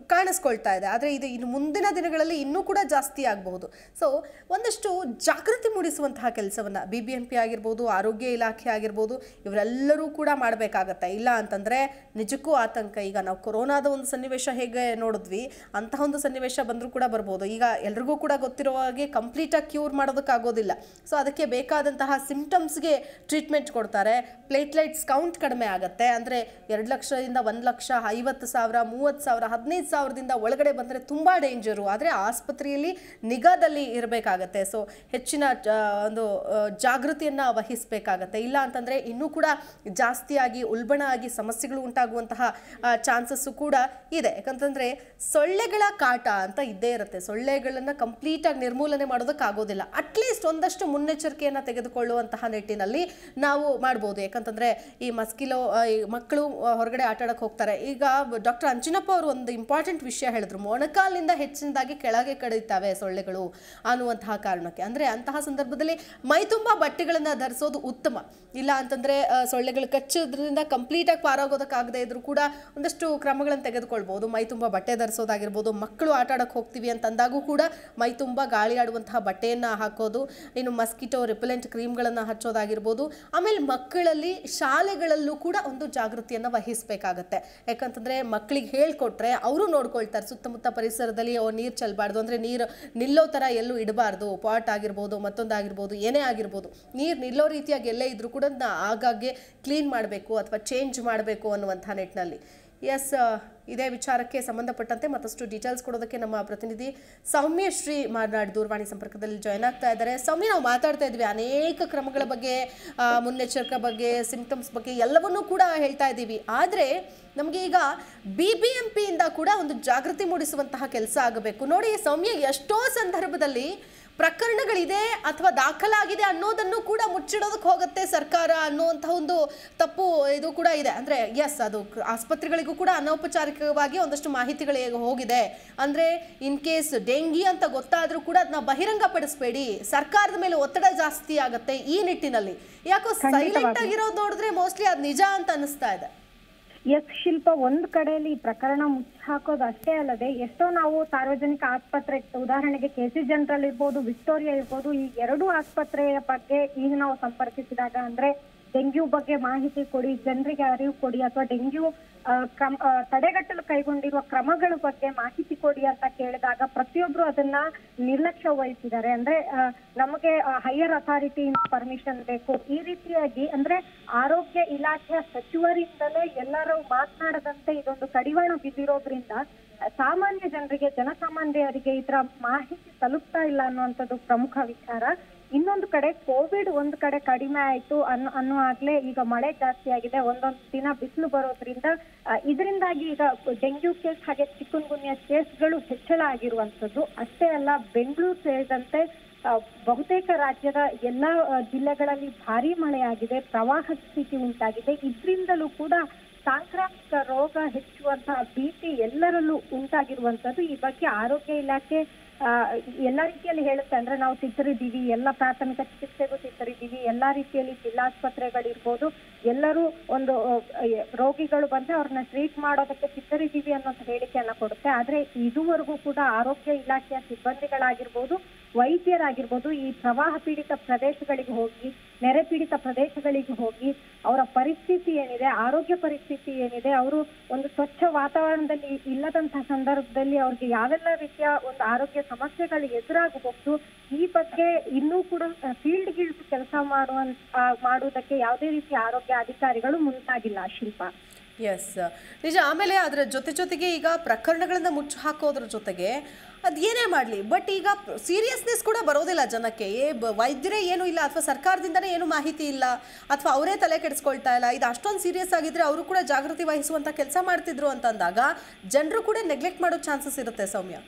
Speaker 1: ಕಾಣಿಸ್ಕೊಳ್ತಾ ಇದೆ ಆದರೆ ಇದು ಇನ್ನು ಮುಂದಿನ ದಿನಗಳಲ್ಲಿ ಇನ್ನೂ ಕೂಡ ಜಾಸ್ತಿ ಆಗಬಹುದು ಸೊ ಒಂದಷ್ಟು ಜಾಗೃತಿ ಮೂಡಿಸುವಂತಹ ಕೆಲಸವನ್ನು ಬಿ ಬಿ ಎಂ ಪಿ ಆಗಿರ್ಬೋದು ಆರೋಗ್ಯ ಇಲಾಖೆ ಆಗಿರ್ಬೋದು ಇವರೆಲ್ಲರೂ ಕೂಡ ಮಾಡಬೇಕಾಗತ್ತೆ ಇಲ್ಲ ಅಂತಂದರೆ ನಿಜಕ್ಕೂ ಆತಂಕ ಈಗ ನಾವು ಕೊರೋನಾದ ಒಂದು ಸನ್ನಿವೇಶ ಹೇಗೆ ನೋಡಿದ್ವಿ ಅಂತಹ ಒಂದು ಸನ್ನಿವೇಶ ಬಂದರೂ ಕೂಡ ಬರ್ಬೋದು ಈಗ ಎಲ್ರಿಗೂ ಕೂಡ ಗೊತ್ತಿರೋ ಹಾಗೆ ಕಂಪ್ಲೀಟಾಗಿ ಕ್ಯೂರ್ ಮಾಡೋದಕ್ಕಾಗೋದಿಲ್ಲ ಸೊ ಅದಕ್ಕೆ ಬೇಕಾದಂತಹ ಸಿಂಪ್ಟಮ್ಸ್ಗೆ ಟ್ರೀಟ್ಮೆಂಟ್ ಕೊಡ್ತಾರೆ ಪ್ಲೇಟ್ಲೈಟ್ಸ್ ಕೌಂಟ್ ಕಡಿಮೆ ಆಗುತ್ತೆ ಅಂದರೆ ಎರಡು ಲಕ್ಷದಿಂದ ಒಂದು ಲಕ್ಷ ಐವತ್ತು ಸಾವಿರ ಮೂವತ್ತು ಸಾವಿರ ಹದಿನೈದು ಸಾವಿರದಿಂದ ಒಳಗಡೆ ಬಂದರೆ ತುಂಬ ಡೇಂಜರು ಆದರೆ ಆಸ್ಪತ್ರೆಯಲ್ಲಿ ನಿಗಾದಲ್ಲಿ ಇರಬೇಕಾಗತ್ತೆ ಸೊ ಹೆಚ್ಚಿನ ಆ, ಒಂದು ಜಾಗೃತಿಯನ್ನು ವಹಿಸಬೇಕಾಗತ್ತೆ ಇಲ್ಲ ಅಂತಂದರೆ ಇನ್ನೂ ಕೂಡ ಜಾಸ್ತಿಯಾಗಿ ಉಲ್ಬಣ ಆಗಿ ಸಮಸ್ಯೆಗಳು ಉಂಟಾಗುವಂತಹ ಚಾನ್ಸಸ್ಸು ಕೂಡ ಇದೆ ಯಾಕಂತಂದರೆ ಸೊಳ್ಳೆಗಳ ಕಾಟ ಅಂತ ಇದ್ದೇ ಇರುತ್ತೆ ಸೊಳ್ಳೆಗಳನ್ನು ಕಂಪ್ಲೀಟಾಗಿ ನಿರ್ಮೂಲನೆ ಮಾಡೋದಕ್ಕಾಗೋದಿಲ್ಲ ಅಟ್ಲೀಸ್ಟ್ ಒಂದಷ್ಟು ಮುನ್ನೆಚ್ಚರಿಕೆಯನ್ನು ತೆಗೆದುಕೊಳ್ಳುವಂತಹ ನಿಟ್ಟಿನಲ್ಲಿ ನಾವು ಮಾಡ್ಬೋದು ಯಾಕಂತಂದರೆ ಈ ಮಸ್ಕಿಲೋ ಆ, ಈ ಮಕ್ಕಳು ಆ, ಹೊರಗಡೆ ಆಟ ಆಡಕ್ಕೆ ಹೋಗ್ತಾರೆ ಈಗ ಡಾಕ್ಟರ್ ಅಂಜನಪ್ಪ ಅವರು ಒಂದು ಇಂಪಾರ್ಟೆಂಟ್ ವಿಷಯ ಹೇಳಿದ್ರು ಮೊಣಕಾಲಿನಿಂದ ಹೆಚ್ಚಿನದಾಗಿ ಕೆಳಗೆ ಕಡಿತಾವೆ ಸೊಳ್ಳೆಗಳು ಅನ್ನುವಂತಹ ಕಾರಣಕ್ಕೆ ಅಂದರೆ ಅಂತಹ ಸಂದರ್ಭದಲ್ಲಿ ಮೈ ತುಂಬ ಬಟ್ಟೆಗಳನ್ನು ಧರಿಸೋದು ಉತ್ತಮ ಇಲ್ಲ ಅಂತಂದರೆ ಸೊಳ್ಳೆಗಳು ಕಚ್ಚೋದ್ರಿಂದ ಕಂಪ್ಲೀಟಾಗಿ ಪಾರಾಗೋದಕ್ಕಾಗದೇ ಇದ್ರೂ ಕೂಡ ಒಂದಷ್ಟು ಕ್ರಮಗಳನ್ನು ತೆಗೆದುಕೊಳ್ಬೋದು ಮೈ ತುಂಬ ಬಟ್ಟೆ ಧರಿಸೋದಾಗಿರ್ಬೋದು ಮಕ್ಕಳು ಆಟ ಆಡಕ್ಕೆ ಹೋಗ್ತೀವಿ ಅಂತಂದಾಗೂ ಕೂಡ ಮೈ ತುಂಬ ಗಾಳಿ ಆಡುವಂತಹ ಬಟ್ಟೆಯನ್ನು ಹಾಕೋದು ಇನ್ನು ಮಸ್ಕಿಟೋ ರಿಪೆಲೆಂಟ್ ಕ್ರೀಮ್ಗಳನ್ನು ಹಚ್ಚೋದಾಗಿರ್ಬೋದು ಆಮೇಲೆ ಮಕ್ಕಳಲ್ಲಿ ಶಾಲೆಗಳಲ್ಲೂ ಕೂಡ ಒಂದು ಜಾಗೃತಿಯನ್ನು ವಹಿಸಬೇಕಾಗತ್ತೆ ಯಾಕಂತಂದರೆ ಮಕ್ಕಳಿಗೆ ಹೇಳ್ಕೊಟ್ರೆ ಅವರು ನೋಡ್ಕೊಳ್ತಾರೆ ಸುತ್ತಮುತ್ತ ಪರಿಸರದಲ್ಲಿ ಓ ನೀರು ಚೆಲ್ಲಬಾರ್ದು ಅಂದರೆ ನೀರು ನಿಲ್ಲೋ ಥರ ಎಲ್ಲೂ ಇಡಬಾರ್ದು ಪಾಟ್ ಆಗಿರ್ಬೋದು ಮತ್ತೊಂದಾಗಿರ್ಬೋದು ಏನೇ ಆಗಿರ್ಬೋದು ನೀರು ನಿಲ್ಲೋ ರೀತಿಯಾಗಿ ಎಲ್ಲೇ ಇದ್ರೂ ಕೂಡ ಅದನ್ನ ಆಗಾಗ್ಗೆ ಕ್ಲೀನ್ ಮಾಡಬೇಕು ಅಥವಾ ಚೇಂಜ್ ಮಾಡಬೇಕು ಅನ್ನುವಂಥ ನಿಟ್ಟಿನಲ್ಲಿ ಎಸ್ ಇದೇ ವಿಚಾರಕ್ಕೆ ಸಂಬಂಧಪಟ್ಟಂತೆ ಮತ್ತಷ್ಟು ಡೀಟೇಲ್ಸ್ ಕೊಡೋದಕ್ಕೆ ನಮ್ಮ ಪ್ರತಿನಿಧಿ ಸೌಮ್ಯ ಶ್ರೀ ಮಾತನಾಡಿ ದೂರವಾಣಿ ಸಂಪರ್ಕದಲ್ಲಿ ಜಾಯ್ನ್ ಆಗ್ತಾ ಇದ್ದಾರೆ ಸೌಮ್ಯ ನಾವು ಮಾತಾಡ್ತಾ ಇದ್ವಿ ಅನೇಕ ಕ್ರಮಗಳ ಬಗ್ಗೆ ಆ, ಮುನ್ನೆಚ್ಚರಿಕೆ ಬಗ್ಗೆ ಸಿಂಪ್ಟಮ್ಸ್ ಬಗ್ಗೆ ಎಲ್ಲವನ್ನೂ ಕೂಡ ಹೇಳ್ತಾ ಇದ್ದೀವಿ ಆದರೆ ನಮಗೆ ಈಗ ಬಿ ಬಿ ಎಂ ಪಿಯಿಂದ ಕೂಡ ಒಂದು ಜಾಗೃತಿ ಮೂಡಿಸುವಂತಹ ಕೆಲಸ ಆಗಬೇಕು ನೋಡಿ ಸೌಮ್ಯ ಎಷ್ಟೋ ಸಂದರ್ಭದಲ್ಲಿ ಪ್ರಕರಣಗಳಿದೆ ಅಥವಾ ದಾಖಲಾಗಿದೆ ಅನ್ನೋದನ್ನು ಕೂಡ ಮುಚ್ಚಿಡೋದಕ್ಕೆ ಹೋಗುತ್ತೆ ಸರ್ಕಾರ ಅನ್ನುವಂಥ ಒಂದು ತಪ್ಪು ಇದು ಕೂಡ ಇದೆ ಅಂದರೆ ಎಸ್ ಅದು ಕ- ಆಸ್ಪತ್ರೆಗಳಿಗೂ ಕೂಡ ಅನೌಪಚಾರಿಕವಾಗಿ ಒಂದಷ್ಟು ಮಾಹಿತಿಗಳು ಈಗ ಹೋಗಿದೆ ಅಂದರೆ ಇನ್ ಕೇಸ್ ಡೆಂಗಿ ಅಂತ ಗೊತ್ತಾದರೂ ಕೂಡ ಅದನ್ನ ಬಹಿರಂಗಪಡಿಸಬೇಡಿ ಸರ್ಕಾರದ ಮೇಲೆ ಒತ್ತಡ ಜಾಸ್ತಿ ಆಗುತ್ತೆ ಈ ನಿಟ್ಟಿನಲ್ಲಿ ಯಾಕೋ ಸೈಲೆಂಟ್ ಆಗಿರೋದು ನೋಡಿದ್ರೆ ಮೋಸ್ಟ್ಲಿ ಅದು ನಿಜ ಅಂತ ಅನಿಸ್ತಾ ಇದೆ
Speaker 6: ಎಸ್ ಶಿಲ್ಪ ಒಂದ್ ಕಡೆಯಲ್ಲಿ ಈ ಪ್ರಕರಣ ಮುಚ್ಚಿ ಹಾಕೋದು ಅಷ್ಟೇ ಅಲ್ಲದೆ ಎಷ್ಟೋ ನಾವು ಸಾರ್ವಜನಿಕ ಆಸ್ಪತ್ರೆ ಉದಾಹರಣೆಗೆ ಕೆ ಸಿ ಜನರಲ್ ಇರ್ಬೋದು ವಿಕ್ಟೋರಿಯಾ ಇರ್ಬೋದು ಈ ಎರಡೂ ಆಸ್ಪತ್ರೆಯ ಬಗ್ಗೆ ಈಗ ನಾವು ಸಂಪರ್ಕಿಸಿದಾಗ ಅಂದ್ರೆ ಡೆಂಗ್ಯೂ ಬಗ್ಗೆ ಮಾಹಿತಿ ಕೊಡಿ ಜನರಿಗೆ ಅರಿವು ಕೊಡಿ ಅಥವಾ ಡೆಂಗ್ಯೂ ಆ, ಕ್ರಮ ಆ, ತಡೆಗಟ್ಟಲು ಕೈಗೊಂಡಿರುವ ಕ್ರಮಗಳ ಬಗ್ಗೆ ಮಾಹಿತಿ ಕೊಡಿ ಅಂತ ಕೇಳಿದಾಗ ಪ್ರತಿಯೊಬ್ರು ಅದನ್ನ ನಿರ್ಲಕ್ಷ್ಯ ವಹಿಸಿದ್ದಾರೆ ಅಂದ್ರೆ ಆ, ನಮಗೆ ಹೈಯರ್ ಅಥಾರಿಟಿ ಪರ್ಮಿಷನ್ ಬೇಕು ಈ ರೀತಿಯಾಗಿ ಅಂದ್ರೆ ಆರೋಗ್ಯ ಇಲಾಖೆಯ ಸಚಿವರಿಂದಲೇ ಎಲ್ಲರೂ ಮಾತನಾಡದಂತೆ ಇದೊಂದು ಕಡಿವಾಣ ಬಿದ್ದಿರೋದ್ರಿಂದ ಆ, ಸಾಮಾನ್ಯ ಜನರಿಗೆ ಜನಸಾಮಾನ್ಯರಿಗೆ ಇದರ ಮಾಹಿತಿ ತಲುಪ್ತಾ ಇಲ್ಲ ಅನ್ನುವಂಥದ್ದು ಪ್ರಮುಖ ವಿಚಾರ ಇನ್ನೊಂದು ಕಡೆ ಕೋವಿಡ್ ಒಂದ್ ಕಡೆ ಕಡಿಮೆ ಆಯ್ತು ಅನ್ನೋ ಅನ್ನೋ ಆಗ್ಲೇ ಈಗ ಮಳೆ ಜಾಸ್ತಿ ಆಗಿದೆ ಒಂದೊಂದು ದಿನ ಬಿಸಿಲು ಬರೋದ್ರಿಂದ ಆ, ಇದರಿಂದಾಗಿ ಈಗ ಡೆಂಗ್ಯೂ ಕೇಸ್ ಹಾಗೆ ಚಿಕುನ್ಗುನ್ಯ ಕೇಸ್ಗಳು ಹೆಚ್ಚಳ ಆಗಿರುವಂತದ್ದು ಅಷ್ಟೇ ಅಲ್ಲ ಬೆಂಗಳೂರು ಸೇರಿದಂತೆ ಆ, ಬಹುತೇಕ ರಾಜ್ಯದ ಎಲ್ಲಾ ಆ, ಜಿಲ್ಲೆಗಳಲ್ಲಿ ಭಾರಿ ಮಳೆಯಾಗಿದೆ ಪ್ರವಾಹ ಸ್ಥಿತಿ ಉಂಟಾಗಿದೆ ಇದರಿಂದಲೂ ಕೂಡ ಸಾಂಕ್ರಾಮಿಕ ರೋಗ ಹೆಚ್ಚುವಂತಹ ಭೀತಿ ಎಲ್ಲರಲ್ಲೂ ಉಂಟಾಗಿರುವಂತದ್ದು ಈ ಬಗ್ಗೆ ಆರೋಗ್ಯ ಇಲಾಖೆ ಆ, ಎಲ್ಲಾ ರೀತಿಯಲ್ಲಿ ಹೇಳುತ್ತೆ ಅಂದ್ರೆ ನಾವು ಸಿದ್ಧರಿದ್ದೀವಿ ಎಲ್ಲ ಪ್ರಾಥಮಿಕ ಚಿಕಿತ್ಸೆಗೂ ಸಿದ್ಧರಿದ್ದೀವಿ ಎಲ್ಲಾ ರೀತಿಯಲ್ಲಿ ಜಿಲ್ಲಾಸ್ಪತ್ರೆಗಳಿರ್ಬೋದು ಎಲ್ಲರೂ ಒಂದು ಆ, ರೋಗಿಗಳು ಬಂದ್ರೆ ಅವ್ರನ್ನ ಟ್ರೀಟ್ ಮಾಡೋದಕ್ಕೆ ಸಿದ್ಧರಿದ್ದೀವಿ ಅನ್ನೋ ಹೇಳಿಕೆಯನ್ನ ಕೊಡುತ್ತೆ ಆದ್ರೆ ಇದುವರೆಗೂ ಕೂಡ ಆರೋಗ್ಯ ಇಲಾಖೆಯ ಸಿಬ್ಬಂದಿಗಳಾಗಿರ್ಬೋದು ವೈದ್ಯರಾಗಿರ್ಬೋದು ಈ ಪ್ರವಾಹ ಪೀಡಿತ ಪ್ರದೇಶಗಳಿಗೆ ಹೋಗಿ ನೆರೆ ಪೀಡಿತ ಪ್ರದೇಶಗಳಿಗೆ ಹೋಗಿ ಅವರ ಪರಿಸ್ಥಿತಿ ಏನಿದೆ ಆರೋಗ್ಯ ಪರಿಸ್ಥಿತಿ ಏನಿದೆ ಅವರು ಒಂದು ಸ್ವಚ್ಛ ವಾತಾವರಣದಲ್ಲಿ ಇಲ್ಲದಂತಹ ಸಂದರ್ಭದಲ್ಲಿ ಅವ್ರಿಗೆ ಯಾವೆಲ್ಲ ರೀತಿಯ ಒಂದು ಆರೋಗ್ಯ ಸಮಸ್ಯೆಗಳು ಎದುರಾಗಬಹುದು ಈ ಬಗ್ಗೆ ಇನ್ನೂ ಕೂಡ ಫೀಲ್ಡ್ ಗಿಳಿದು ಕೆಲಸ ಮಾಡುವ ಮಾಡುವುದಕ್ಕೆ ಯಾವುದೇ ರೀತಿಯ ಆರೋಗ್ಯ ಅಧಿಕಾರಿಗಳು ಮುಂದಾಗಿಲ್ಲ ಶಿಲ್ಪ
Speaker 1: ಎಸ್ ನಿಜ ಆಮೇಲೆ ಅದರ ಜೊತೆ ಜೊತೆಗೆ ಈಗ ಪ್ರಕರಣಗಳನ್ನ ಮುಚ್ಚಿ ಹಾಕೋದ್ರ ಜೊತೆಗೆ ಅದು ಏನೇ ಮಾಡಲಿ ಬಟ್ ಈಗ ಸೀರಿಯಸ್ನೆಸ್ ಕೂಡ ಬರೋದಿಲ್ಲ ಜನಕ್ಕೆ ಏ ಬ- ವೈದ್ಯರೇ ಏನೂ ಇಲ್ಲ ಅಥವಾ ಸರ್ಕಾರದಿಂದನೇ ಏನು ಮಾಹಿತಿ ಇಲ್ಲ ಅಥವಾ ಅವರೇ ತಲೆ ಕೆಡಿಸ್ಕೊಳ್ತಾ ಇಲ್ಲ ಇದು ಅಷ್ಟೊಂದು ಸೀರಿಯಸ್ ಆಗಿದ್ರೆ ಅವರು ಕೂಡ ಜಾಗೃತಿ ವಹಿಸುವಂಥ ಕೆಲಸ ಮಾಡ್ತಿದ್ರು ಅಂತಂದಾಗ ಜನರು ಕೂಡ ನೆಗ್ಲೆಕ್ಟ್ ಮಾಡೋ ಚಾನ್ಸಸ್ ಇರುತ್ತೆ ಸೌಮ್ಯ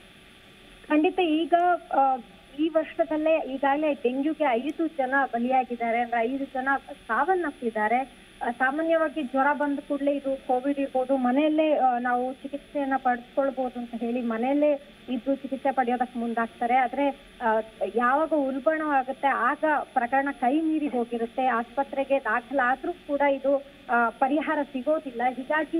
Speaker 6: ಖಂಡಿತ ಈಗ ಆ, ಈ ವರ್ಷದಲ್ಲೇ ಈಗಾಗಲೇ ಡೆಂಗ್ಯೂಗೆ ಐದು ಜನ ಬಲಿಯಾಗಿದ್ದಾರೆ ಅಂದ್ರೆ ಐದು ಜನ ಸಾವನ್ನಪ್ಪಿದ್ದಾರೆ ಆ, ಸಾಮಾನ್ಯವಾಗಿ ಜ್ವರ ಬಂದ ಕೂಡಲೇ ಇದು ಕೋವಿಡ್ ಇರ್ಬೋದು ಮನೆಯಲ್ಲೇ ಆ, ನಾವು ಚಿಕಿತ್ಸೆಯನ್ನ ಪಡೆದುಕೊಳ್ಬಹುದು ಅಂತ ಹೇಳಿ ಮನೆಯಲ್ಲೇ ಇದ್ದು ಚಿಕಿತ್ಸೆ ಪಡೆಯೋದಕ್ಕೆ ಮುಂದಾಗ್ತಾರೆ ಆದ್ರೆ ಆ, ಯಾವಾಗ ಉಲ್ಬಣವಾಗುತ್ತೆ ಆಗ ಪ್ರಕರಣ ಕೈ ಮೀರಿ ಹೋಗಿರುತ್ತೆ ಆಸ್ಪತ್ರೆಗೆ ದಾಖಲಾದ್ರೂ ಕೂಡ ಇದು ಆ, ಪರಿಹಾರ ಸಿಗೋದಿಲ್ಲ ಹೀಗಾಗಿ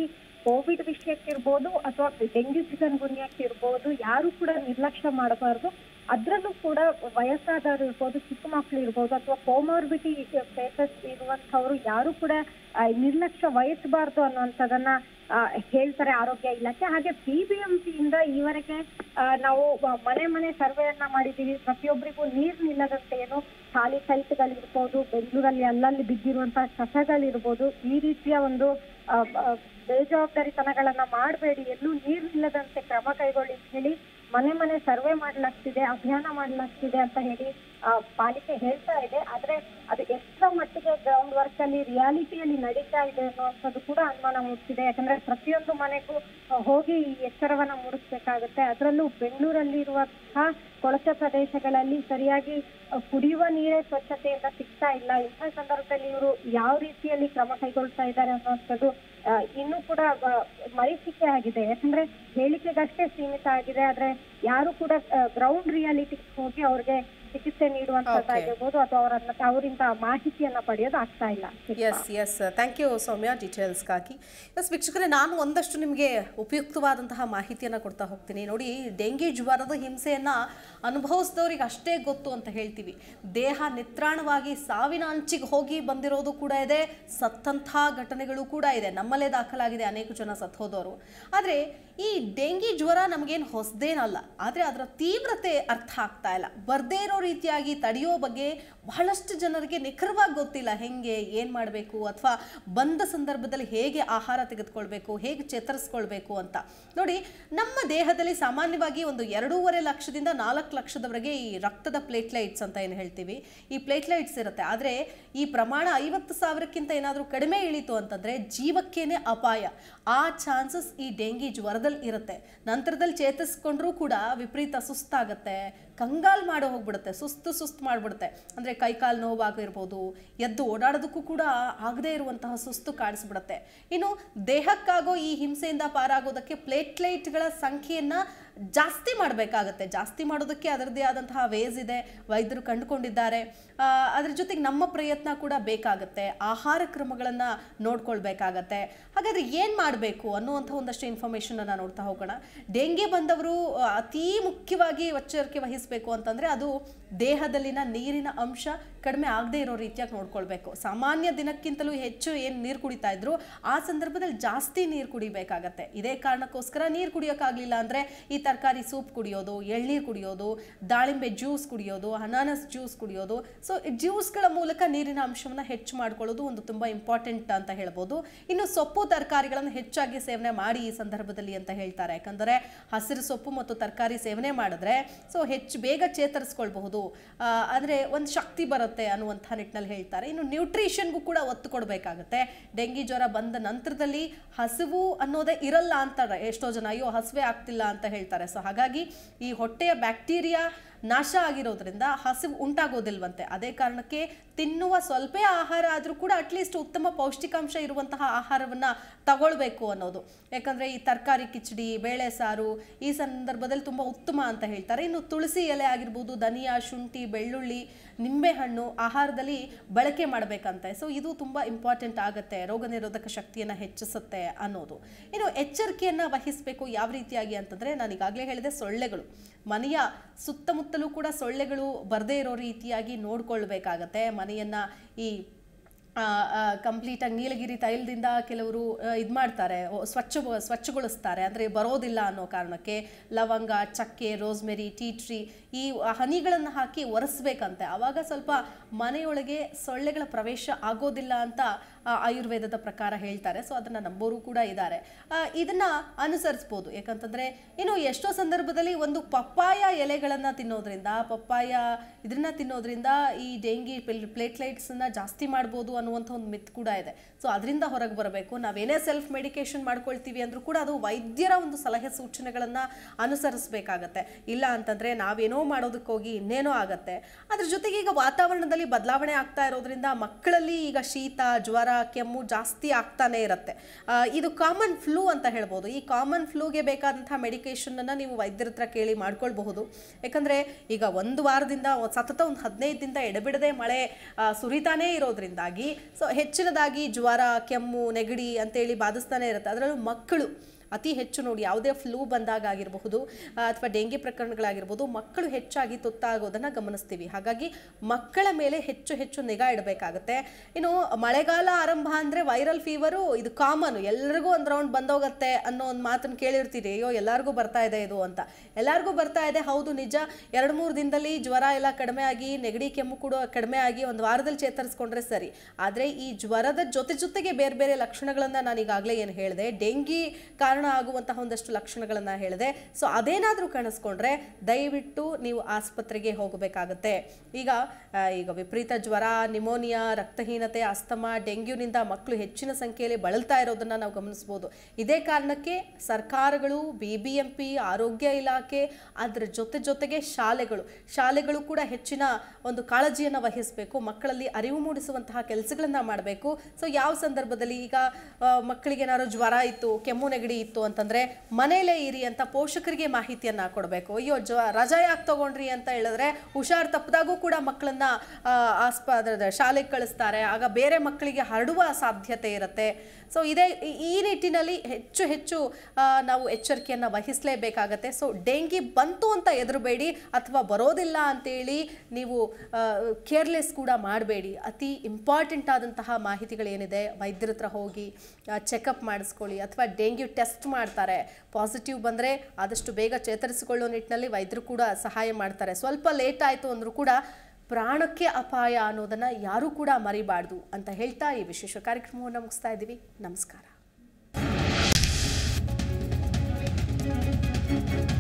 Speaker 6: ಕೋವಿಡ್ ವಿಷಯಕ್ಕಿರ್ಬೋದು ಅಥವಾ ಡೆಂಗ್ಯೂ ಚಿಕನ್ ಗುನ್ಯಕ್ಕಿರ್ಬೋದು ಯಾರು ಕೂಡ ನಿರ್ಲಕ್ಷ್ಯ ಮಾಡಬಾರ್ದು ಅದ್ರಲ್ಲೂ ಕೂಡ ವಯಸ್ಸಾದವರು ಇರ್ಬೋದು ಚಿಕ್ಕ ಮಕ್ಕಳು ಇರ್ಬೋದು ಅಥವಾ ಕೋಮಾರ್ಬಿಟಿ ಪೇಪರ್ಸ್ ಇರುವಂತವ್ರು ಯಾರು ಕೂಡ ಆ, ನಿರ್ಲಕ್ಷ್ಯ ವಹಿಸಬಾರ್ದು ಅನ್ನುವಂಥದ್ದನ್ನ ಆ, ಹೇಳ್ತಾರೆ ಆರೋಗ್ಯ ಇಲಾಖೆ ಹಾಗೆ ಪಿ ಬಿ ಎಂ ಇಂದ ಈವರೆಗೆ ಆ, ನಾವು ಮ- ಮನೆ ಮನೆ ಸರ್ವೆಯನ್ನ ಮಾಡಿದೀವಿ ಪ್ರತಿಯೊಬ್ಬರಿಗೂ ನೀರ್ ನಿಲ್ಲದಂತೆ ಏನು ಖಾಲಿ ಸೈಟ್ಗಳಿರ್ಬೋದು ಬೆಂಗಳೂರಲ್ಲಿ ಅಲ್ಲಲ್ಲಿ ಬಿದ್ದಿರುವಂತಹ ಕಸಗಳಿರ್ಬೋದು ಈ ರೀತಿಯ ಒಂದು ಆ, ಆ, ಬೇಜವಾಬ್ದಾರಿತನಗಳನ್ನ ಮಾಡಬೇಡಿ ಎಲ್ಲೂ ನೀರ್ ನಿಲ್ಲದಂತೆ ಕ್ರಮ ಕೈಗೊಳ್ಳಿ ಅಂತ ಹೇಳಿ ಮನೆ ಮನೆ ಸರ್ವೆ ಮಾಡ್ಲಾಗ್ತಿದೆ ಅಭಿಯಾನ ಮಾಡ್ಲಾಗ್ತಿದೆ ಅಂತ ಹೇಳಿ ಆ, ಪಾಲಿಕೆ ಹೇಳ್ತಾ ಇದೆ ಆದ್ರೆ ಅದು ಎಷ್ಟರ ಮಟ್ಟಿಗೆ ಗ್ರೌಂಡ್ ವರ್ಕ್ ಅಲ್ಲಿ ರಿಯಾಲಿಟಿಯಲ್ಲಿ ನಡೀತಾ ಇದೆ ಅನ್ನುವಂಥದ್ದು ಕೂಡ ಅನುಮಾನ ಮೂಡ್ತಿದೆ ಯಾಕಂದ್ರೆ ಪ್ರತಿಯೊಂದು ಮನೆಗೂ ಆ, ಹೋಗಿ ಈ ಎಚ್ಚರವನ್ನ ಮೂಡಿಸ್ಬೇಕಾಗುತ್ತೆ ಅದರಲ್ಲೂ ಬೆಂಗಳೂರಲ್ಲಿ ಇರುವಂತಹ ಕೊಳಚೆ ಪ್ರದೇಶಗಳಲ್ಲಿ ಸರಿಯಾಗಿ ಆ, ಕುಡಿಯುವ ನೀರೇ ಸ್ವಚ್ಛತೆಯಿಂದ ಸಿಗ್ತಾ ಇಲ್ಲ ಇಂಥ ಸಂದರ್ಭದಲ್ಲಿ ಇವರು ಯಾವ ರೀತಿಯಲ್ಲಿ ಕ್ರಮ ಕೈಗೊಳ್ತಾ ಇದ್ದಾರೆ ಅನ್ನುವಂಥದ್ದು ಆ, ಇನ್ನೂ ಕೂಡ ಆ, ಮರೀಚಿಕೆ ಆಗಿದೆ ಯಾಕಂದ್ರೆ ಹೇಳಿಕೆಗಷ್ಟೇ ಸೀಮಿತ ಆಗಿದೆ ಆದ್ರೆ ಯಾರು ಕೂಡ ಗ್ರೌಂಡ್ ರಿಯಾಲಿಟಿ ಹೋಗಿ ಅವ್ರಿಗೆ ಚಿಕಿತ್ಸೆ ನೀಡುವಂತದ್ದಾಗಿರ್ಬೋದು ಅಥವಾ ಅವರನ್ನ ಅವರಿಂದ ಮಾಹಿತಿಯನ್ನ ಪಡೆಯೋದು ಆಗ್ತಾ ಇಲ್ಲ
Speaker 1: yes yes thank you Soumya ಡೀಟೇಲ್ಸ್ಗಾಗಿ ಎಸ್ ವೀಕ್ಷಕರೇ ನಾನು ಒಂದಷ್ಟು ನಿಮಗೆ ಉಪಯುಕ್ತವಾದಂತಹ ಮಾಹಿತಿಯನ್ನು ಕೊಡ್ತಾ ಹೋಗ್ತೀನಿ ನೋಡಿ ಡೆಂಗಿ ಜ್ವರದ ಹಿಂಸೆಯನ್ನು ಅನುಭವಿಸಿದವ್ರಿಗೆ ಅಷ್ಟೇ ಗೊತ್ತು ಅಂತ ಹೇಳ್ತೀವಿ ದೇಹ ನಿತ್ರಾಣವಾಗಿ ಸಾವಿನ ಅಂಚಿಗೆ ಹೋಗಿ ಬಂದಿರೋದು ಕೂಡ ಇದೆ ಸತ್ತಂಥ ಘಟನೆಗಳು ಕೂಡ ಇದೆ ನಮ್ಮಲ್ಲೇ ದಾಖಲಾಗಿದೆ ಅನೇಕ ಜನ ಸತ್ತು ಹೋದವರು ಆದರೆ ಈ ಡೆಂಗಿ ಜ್ವರ ನಮಗೇನು ಹೊಸದೇನಲ್ಲ ಆದರೆ ಅದರ ತೀವ್ರತೆ ಅರ್ಥ ಆಗ್ತಾ ಇಲ್ಲ ಬರ್ದೇ ಇರೋ ರೀತಿಯಾಗಿ ತಡೆಯೋ ಬಗ್ಗೆ ಬಹಳಷ್ಟು ಜನರಿಗೆ ನಿಖರವಾಗಿ ಗೊತ್ತಿಲ್ಲ ಹೆಂಗೆ ಏನು ಮಾಡಬೇಕು ಅಥವಾ ಬಂದ ಸಂದರ್ಭದಲ್ಲಿ ಹೇಗೆ ಆಹಾರ ತೆಗೆದುಕೊಳ್ಬೇಕು ಹೇಗೆ ಚೇತರಿಸ್ಕೊಳ್ಬೇಕು ಅಂತ ನೋಡಿ ನಮ್ಮ ದೇಹದಲ್ಲಿ ಸಾಮಾನ್ಯವಾಗಿ ಒಂದು ಎರಡೂವರೆ ಲಕ್ಷದಿಂದ ನಾಲ್ಕು ಲಕ್ಷದವರೆಗೆ ಈ ರಕ್ತದ ಪ್ಲೇಟ್ಲೈಟ್ಸ್ ಅಂತ ಏನು ಹೇಳ್ತೀವಿ ಈ ಪ್ಲೇಟ್ಲೈಟ್ಸ್ ಇರುತ್ತೆ ಆದರೆ ಈ ಪ್ರಮಾಣ ಐವತ್ತು ಸಾವಿರಕ್ಕಿಂತ ಏನಾದರೂ ಕಡಿಮೆ ಇಳೀತು ಅಂತಂದರೆ ಜೀವಕ್ಕೇನೆ ಅಪಾಯ ಆ ಚಾನ್ಸಸ್ ಈ ಡೆಂಗಿ ಜ್ವರದಲ್ಲಿ ಇರುತ್ತೆ ನಂತರದಲ್ಲಿ ಚೇತರಿಸ್ಕೊಂಡ್ರೂ ಕೂಡ ವಿಪರೀತ ಸುಸ್ತಾಗತ್ತೆ ಕಂಗಾಲ್ ಮಾಡೋ ಹೋಗ್ಬಿಡುತ್ತೆ ಸುಸ್ತು ಸುಸ್ತು ಮಾಡಿಬಿಡುತ್ತೆ ಅಂದರೆ ಕೈಕಾಲು ನೋವಾಗಿರ್ಬೋದು ಎದ್ದು ಓಡಾಡೋದಕ್ಕೂ ಕೂಡ ಆಗದೇ ಇರುವಂತಹ ಸುಸ್ತು ಕಾಣಿಸ್ಬಿಡುತ್ತೆ ಇನ್ನು ದೇಹಕ್ಕಾಗೋ ಈ ಹಿಂಸೆಯಿಂದ ಪಾರಾಗೋದಕ್ಕೆ ಪ್ಲೇಟ್ಲೈಟ್ಗಳ ಸಂಖ್ಯೆಯನ್ನು ಜಾಸ್ತಿ ಮಾಡಬೇಕಾಗತ್ತೆ ಜಾಸ್ತಿ ಮಾಡೋದಕ್ಕೆ ಅದರದ್ದೇ ಆದಂತಹ ವೇಸ್ ಇದೆ ವೈದ್ಯರು ಕಂಡುಕೊಂಡಿದ್ದಾರೆ ಆ, ಅದ್ರ ಜೊತೆಗೆ ನಮ್ಮ ಪ್ರಯತ್ನ ಕೂಡ ಬೇಕಾಗುತ್ತೆ ಆಹಾರ ಕ್ರಮಗಳನ್ನು ನೋಡ್ಕೊಳ್ಬೇಕಾಗತ್ತೆ ಹಾಗಾದರೆ ಏನು ಮಾಡಬೇಕು ಅನ್ನುವಂಥ ಒಂದಷ್ಟು ಇನ್ಫಾರ್ಮೇಷನನ್ನು ನೋಡ್ತಾ ಹೋಗೋಣ ಡೆಂಗಿ ಬಂದವರು ಆ, ಅತೀ ಮುಖ್ಯವಾಗಿ ಎಚ್ಚರಿಕೆ ವಹಿಸಬೇಕು ಅಂತಂದರೆ ಅದು ದೇಹದಲ್ಲಿನ ನೀರಿನ ಅಂಶ ಕಡಿಮೆ ಆಗದೇ ಇರೋ ರೀತಿಯಾಗಿ ನೋಡ್ಕೊಳ್ಬೇಕು ಸಾಮಾನ್ಯ ದಿನಕ್ಕಿಂತಲೂ ಹೆಚ್ಚು ಏನು ನೀರು ಕುಡಿತಾ ಇದ್ರು ಆ ಸಂದರ್ಭದಲ್ಲಿ ಜಾಸ್ತಿ ನೀರು ಕುಡಿಬೇಕಾಗತ್ತೆ ಇದೇ ಕಾರಣಕ್ಕೋಸ್ಕರ ನೀರು ಕುಡಿಯೋಕ್ಕಾಗಲಿಲ್ಲ ಅಂದರೆ ಈ ತರಕಾರಿ ಸೂಪ್ ಕುಡಿಯೋದು ಎಳ್ನೀರು ಕುಡಿಯೋದು ದಾಳಿಂಬೆ ಜ್ಯೂಸ್ ಕುಡಿಯೋದು ಅನಾನಸ್ ಜ್ಯೂಸ್ ಕುಡಿಯೋದು ಸೊ ಜ್ಯೂಸ್ಗಳ ಮೂಲಕ ನೀರಿನ ಅಂಶವನ್ನು ಹೆಚ್ಚು ಮಾಡ್ಕೊಳ್ಳೋದು ಒಂದು ತುಂಬ ಇಂಪಾರ್ಟೆಂಟ್ ಅಂತ ಹೇಳ್ಬೋದು ಇನ್ನು ಸೊಪ್ಪು ತರಕಾರಿಗಳನ್ನು ಹೆಚ್ಚಾಗಿ ಸೇವನೆ ಮಾಡಿ ಈ ಸಂದರ್ಭದಲ್ಲಿ ಅಂತ ಹೇಳ್ತಾರೆ ಯಾಕಂದರೆ ಹಸಿರು ಸೊಪ್ಪು ಮತ್ತು ತರಕಾರಿ ಸೇವನೆ ಮಾಡಿದ್ರೆ ಸೊ ಹೆಚ್ಚು ಬೇಗ ಚೇತರಿಸ್ಕೊಳ್ಬಹುದು ಆ, ಅಂದ್ರೆ ಒಂದು ಶಕ್ತಿ ಬರುತ್ತೆ ಅನ್ನುವಂಥ ನಿಟ್ಟಿನಲ್ಲಿ ಹೇಳ್ತಾರೆ ಇನ್ನು ನ್ಯೂಟ್ರಿಷನ್ಗೂ ಕೂಡ ಒತ್ತು ಕೊಡಬೇಕಾಗುತ್ತೆ ಡೆಂಗಿ ಜ್ವರ ಬಂದ ನಂತರದಲ್ಲಿ ಹಸಿವು ಅನ್ನೋದೇ ಇರಲ್ಲ ಅಂತಾರೆ ಎಷ್ಟೋ ಜನ ಅಯ್ಯೋ ಹಸಿವೆ ಆಗ್ತಿಲ್ಲ ಅಂತ ಹೇಳ್ತಾರೆ ಸೊ ಹಾಗಾಗಿ ಈ ಹೊಟ್ಟೆಯ ಬ್ಯಾಕ್ಟೀರಿಯಾ ನಾಶ ಆಗಿರೋದ್ರಿಂದ ಹಸಿವು ಉಂಟಾಗೋದಿಲ್ವಂತೆ ಅದೇ ಕಾರಣಕ್ಕೆ ತಿನ್ನುವ ಸ್ವಲ್ಪ ಆಹಾರ ಆದರೂ ಕೂಡ ಅಟ್ಲೀಸ್ಟ್ ಉತ್ತಮ ಪೌಷ್ಟಿಕಾಂಶ ಇರುವಂತಹ ಆಹಾರವನ್ನು ತಗೊಳ್ಬೇಕು ಅನ್ನೋದು ಯಾಕಂದರೆ ಈ ತರಕಾರಿ ಕಿಚಡಿ ಬೇಳೆ ಸಾರು ಈ ಸಂದರ್ಭದಲ್ಲಿ ತುಂಬ ಉತ್ತಮ ಅಂತ ಹೇಳ್ತಾರೆ ಇನ್ನು ತುಳಸಿ ಎಲೆ ಆಗಿರ್ಬೋದು ಧನಿಯಾ ಶುಂಠಿ ಬೆಳ್ಳುಳ್ಳಿ ನಿಂಬೆಹಣ್ಣು ಆಹಾರದಲ್ಲಿ ಬಳಕೆ ಮಾಡಬೇಕಂತೆ ಸೊ ಇದು ತುಂಬ ಇಂಪಾರ್ಟೆಂಟ್ ಆಗುತ್ತೆ ರೋಗ ನಿರೋಧಕ ಶಕ್ತಿಯನ್ನು ಹೆಚ್ಚಿಸುತ್ತೆ ಅನ್ನೋದು ಇನ್ನು ಎಚ್ಚರಿಕೆಯನ್ನು ವಹಿಸಬೇಕು ಯಾವ ರೀತಿಯಾಗಿ ಅಂತಂದರೆ ನಾನು ಈಗಾಗಲೇ ಹೇಳಿದೆ ಸೊಳ್ಳೆಗಳು ಮನೆಯ ಸುತ್ತಮುತ್ತಲೂ ಕೂಡ ಸೊಳ್ಳೆಗಳು ಬರದೇ ಇರೋ ರೀತಿಯಾಗಿ ನೋಡ್ಕೊಳ್ಬೇಕಾಗತ್ತೆ ಮನೆಯನ್ನು ಈ ಕಂಪ್ಲೀಟಾಗಿ ನೀಲಗಿರಿ ತೈಲದಿಂದ ಕೆಲವರು ಇದು ಮಾಡ್ತಾರೆ ಓ, ಸ್ವಚ್ಛ ಸ್ವಚ್ಛಗೊಳಿಸ್ತಾರೆ ಅಂದರೆ ಬರೋದಿಲ್ಲ ಅನ್ನೋ ಕಾರಣಕ್ಕೆ ಲವಂಗ ಚಕ್ಕೆ ರೋಸ್ಮೆರಿ ಟೀ ಟ್ರೀ ಈ ಹನಿಗಳನ್ನು ಹಾಕಿ ಒರೆಸ್ಬೇಕಂತೆ ಆವಾಗ ಸ್ವಲ್ಪ ಮನೆಯೊಳಗೆ ಸೊಳ್ಳೆಗಳ ಪ್ರವೇಶ ಆಗೋದಿಲ್ಲ ಅಂತ ಆ, ಆಯುರ್ವೇದದ ಪ್ರಕಾರ ಹೇಳ್ತಾರೆ ಸೊ ಅದನ್ನು ನಂಬೋರು ಕೂಡ ಇದ್ದಾರೆ ಇದನ್ನು ಅನುಸರಿಸ್ಬೋದು ಯಾಕಂತಂದರೆ ಇನ್ನು ಎಷ್ಟೋ ಸಂದರ್ಭದಲ್ಲಿ ಒಂದು ಪಪ್ಪಾಯ ಎಲೆಗಳನ್ನು ತಿನ್ನೋದ್ರಿಂದ ಪಪ್ಪಾಯ ಇದನ್ನ ತಿನ್ನೋದ್ರಿಂದ ಈ ಡೆಂಗಿ ಪ್ಲೇಟ್ಲೈಟ್ಸನ್ನು ಜಾಸ್ತಿ ಮಾಡ್ಬೋದು ಅನ್ನುವಂಥ ಒಂದು ಮಿತ್ ಕೂಡ ಇದೆ ಸೊ ಅದರಿಂದ ಹೊರಗೆ ಬರಬೇಕು ನಾವೇನೇ ಸೆಲ್ಫ್ ಮೆಡಿಕೇಶನ್ ಮಾಡ್ಕೊಳ್ತೀವಿ ಅಂದರೂ ಕೂಡ ಅದು ವೈದ್ಯರ ಒಂದು ಸಲಹೆ ಸೂಚನೆಗಳನ್ನು ಅನುಸರಿಸಬೇಕಾಗತ್ತೆ ಇಲ್ಲ ಅಂತಂದರೆ ನಾವೇನೋ ಮಾಡೋದಕ್ಕೆ ಹೋಗಿ ಇನ್ನೇನೋ ಆಗತ್ತೆ ಅದ್ರ ಜೊತೆಗೆ ಈಗ ವಾತಾವರಣದಲ್ಲಿ ಬದಲಾವಣೆ ಆಗ್ತಾ ಇರೋದ್ರಿಂದ ಮಕ್ಕಳಲ್ಲಿ ಈಗ ಶೀತ ಜ್ವರ ಜ್ವರ ಕೆಮ್ಮು ಜಾಸ್ತಿ ಆಗ್ತಾನೆ ಇರುತ್ತೆ ಆ, ಇದು ಕಾಮನ್ ಫ್ಲೂ ಅಂತ ಹೇಳ್ಬೋದು ಈ ಕಾಮನ್ ಫ್ಲೂಗೆ ಬೇಕಾದಂತಹ ಮೆಡಿಕೇಶನನ್ನು ನೀವು ವೈದ್ಯರ ಹತ್ರ ಕೇಳಿ ಮಾಡ್ಕೊಳ್ಬಹುದು ಯಾಕಂದರೆ ಈಗ ಒಂದು ವಾರದಿಂದ ಒಂದ್ ಸತತ ಒಂದು ಹದಿನೈದು ದಿನದ ಎಡೆಬಿಡದೆ ಮಳೆ ಆ, ಸುರಿತಾನೇ ಇರೋದ್ರಿಂದಾಗಿ ಸೊ ಹೆಚ್ಚಿನದಾಗಿ ಜ್ವರ ಕೆಮ್ಮು ನೆಗಡಿ ಅಂತೇಳಿ ಬಾಧಿಸ್ತಾನೆ ಇರುತ್ತೆ ಅದರಲ್ಲೂ ಮಕ್ಕಳು ಅತಿ ಹೆಚ್ಚು ನೋಡಿ ಯಾವುದೇ ಫ್ಲೂ ಬಂದಾಗ ಆಗಿರಬಹುದು ಅಥವಾ ಡೆಂಗಿ ಪ್ರಕರಣಗಳಾಗಿರ್ಬೋದು ಮಕ್ಕಳು ಹೆಚ್ಚಾಗಿ ತುತ್ತಾಗೋದನ್ನು ಗಮನಿಸ್ತೀವಿ ಹಾಗಾಗಿ ಮಕ್ಕಳ ಮೇಲೆ ಹೆಚ್ಚು ಹೆಚ್ಚು ನಿಗಾ ಇಡಬೇಕಾಗುತ್ತೆ ಇನ್ನು ಮಳೆಗಾಲ ಆರಂಭ ಅಂದರೆ ವೈರಲ್ ಫೀವರು ಇದು ಕಾಮನ್ ಎಲ್ರಿಗೂ ಒಂದು ರೌಂಡ್ ಬಂದೋಗತ್ತೆ ಅನ್ನೋ ಒಂದು ಮಾತನ್ನು ಕೇಳಿರ್ತೀರಿ ಅಯ್ಯೋ ಎಲ್ಲರಿಗೂ ಬರ್ತಾ ಇದೆ ಇದು ಅಂತ ಎಲ್ಲರಿಗೂ ಬರ್ತಾ ಇದೆ ಹೌದು ನಿಜ ಎರಡು ಮೂರು ದಿನದಲ್ಲಿ ಜ್ವರ ಎಲ್ಲ ಕಡಿಮೆ ಆಗಿ ನೆಗಡಿ ಕೆಮ್ಮು ಕೂಡ ಕಡಿಮೆ ಆಗಿ ಒಂದು ವಾರದಲ್ಲಿ ಚೇತರಿಸ್ಕೊಂಡ್ರೆ ಸರಿ ಆದರೆ ಈ ಜ್ವರದ ಜೊತೆ ಜೊತೆಗೆ ಬೇರೆ ಬೇರೆ ಲಕ್ಷಣಗಳನ್ನು ನಾನು ಈಗಾಗಲೇ ಏನು ಹೇಳಿದೆ ಡೆಂಗಿ ಕಾರಣ ಆಗುವಂತಹ ಒಂದಷ್ಟು ಲಕ್ಷಣಗಳನ್ನು ಹೇಳಿದೆ ಸೊ ಅದೇನಾದರೂ ಕಾಣಿಸ್ಕೊಂಡ್ರೆ ದಯವಿಟ್ಟು ನೀವು ಆಸ್ಪತ್ರೆಗೆ ಹೋಗಬೇಕಾಗತ್ತೆ ಈಗ ಆ, ಈಗ ವಿಪರೀತ ಜ್ವರ ನಿಮೋನಿಯಾ ರಕ್ತಹೀನತೆ ಅಸ್ತಮಾ ಡೆಂಗ್ಯೂನಿಂದ ಮಕ್ಕಳು ಹೆಚ್ಚಿನ ಸಂಖ್ಯೆಯಲ್ಲಿ ಬಳಲ್ತಾ ಇರೋದನ್ನು ನಾವು ಗಮನಿಸ್ಬೋದು ಇದೇ ಕಾರಣಕ್ಕೆ ಸರ್ಕಾರಗಳು ಬಿ ಬಿ ಎಂ ಪಿ ಆರೋಗ್ಯ ಇಲಾಖೆ ಅದರ ಜೊತೆ ಜೊತೆಗೆ ಶಾಲೆಗಳು ಶಾಲೆಗಳು ಕೂಡ ಹೆಚ್ಚಿನ ಒಂದು ಕಾಳಜಿಯನ್ನು ವಹಿಸಬೇಕು ಮಕ್ಕಳಲ್ಲಿ ಅರಿವು ಮೂಡಿಸುವಂತಹ ಕೆಲಸಗಳನ್ನು ಮಾಡಬೇಕು ಸೊ ಯಾವ ಸಂದರ್ಭದಲ್ಲಿ ಈಗ ಆ, ಮಕ್ಕಳಿಗೆ ಏನಾದ್ರು ಜ್ವರ ಇತ್ತು ಕೆಮ್ಮು ನೆಗಡಿ ಇತ್ತು ಅಂತಂದ್ರೆ ಮನೇಲೇ ಇರಿ ಅಂತ ಪೋಷಕರಿಗೆ ಮಾಹಿತಿಯನ್ನ ಕೊಡಬೇಕು ಅಯ್ಯೋ ಜ್ವ ರಜಾ ಯಾಕೆ ತಗೊಂಡ್ರಿ ಅಂತ ಹೇಳಿದ್ರೆ ಹುಷಾರ್ ತಪ್ಪದಾಗೂ ಕೂಡ ಮಕ್ಕಳನ್ನ ಆ, ಆಸ್ಪ ಅದ್ರದ್ದು ಶಾಲೆಗೆ ಕಳಿಸ್ತಾರೆ ಆಗ ಬೇರೆ ಮಕ್ಕಳಿಗೆ ಹರಡುವ ಸಾಧ್ಯತೆ ಇರುತ್ತೆ ಸೊ ಇದೇ ಈ- ಈ ನಿಟ್ಟಿನಲ್ಲಿ ಹೆಚ್ಚು ಹೆಚ್ಚು ಆ, ನಾವು ಎಚ್ಚರಿಕೆಯನ್ನು ವಹಿಸಲೇಬೇಕಾಗತ್ತೆ ಸೊ ಡೆಂಗಿ ಬಂತು ಅಂತ ಎದುರಬೇಡಿ ಅಥವಾ ಬರೋದಿಲ್ಲ ಅಂತೇಳಿ ನೀವು ಕೇರ್ಲೆಸ್ ಕೂಡ ಮಾಡಬೇಡಿ ಅತಿ ಇಂಪಾರ್ಟೆಂಟ್ ಆದಂತಹ ಮಾಹಿತಿಗಳೇನಿದೆ ವೈದ್ಯರ ಹತ್ರ ಹೋಗಿ ಚೆಕಪ್ ಮಾಡಿಸ್ಕೊಳ್ಳಿ ಅಥವಾ ಡೆಂಗ್ಯೂ ಟೆಸ್ಟ್ ಮಾಡ್ತಾರೆ ಪಾಸಿಟಿವ್ ಬಂದರೆ ಆದಷ್ಟು ಬೇಗ ಚೇತರಿಸಿಕೊಳ್ಳೋ ನಿಟ್ಟಿನಲ್ಲಿ ವೈದ್ಯರು ಕೂಡ ಸಹಾಯ ಮಾಡ್ತಾರೆ ಸ್ವಲ್ಪ ಲೇಟ್ ಆಯಿತು ಅಂದರೂ ಕೂಡ ಪ್ರಾಣಕ್ಕೆ ಅಪಾಯ ಅನ್ನೋದನ್ನು ಯಾರೂ ಕೂಡ ಮರಿಬಾರ್ದು ಅಂತ ಹೇಳ್ತಾ ಈ ವಿಶೇಷ ಕಾರ್ಯಕ್ರಮವನ್ನು ಮುಗಿಸ್ತಾ ಇದ್ದೀವಿ ನಮಸ್ಕಾರ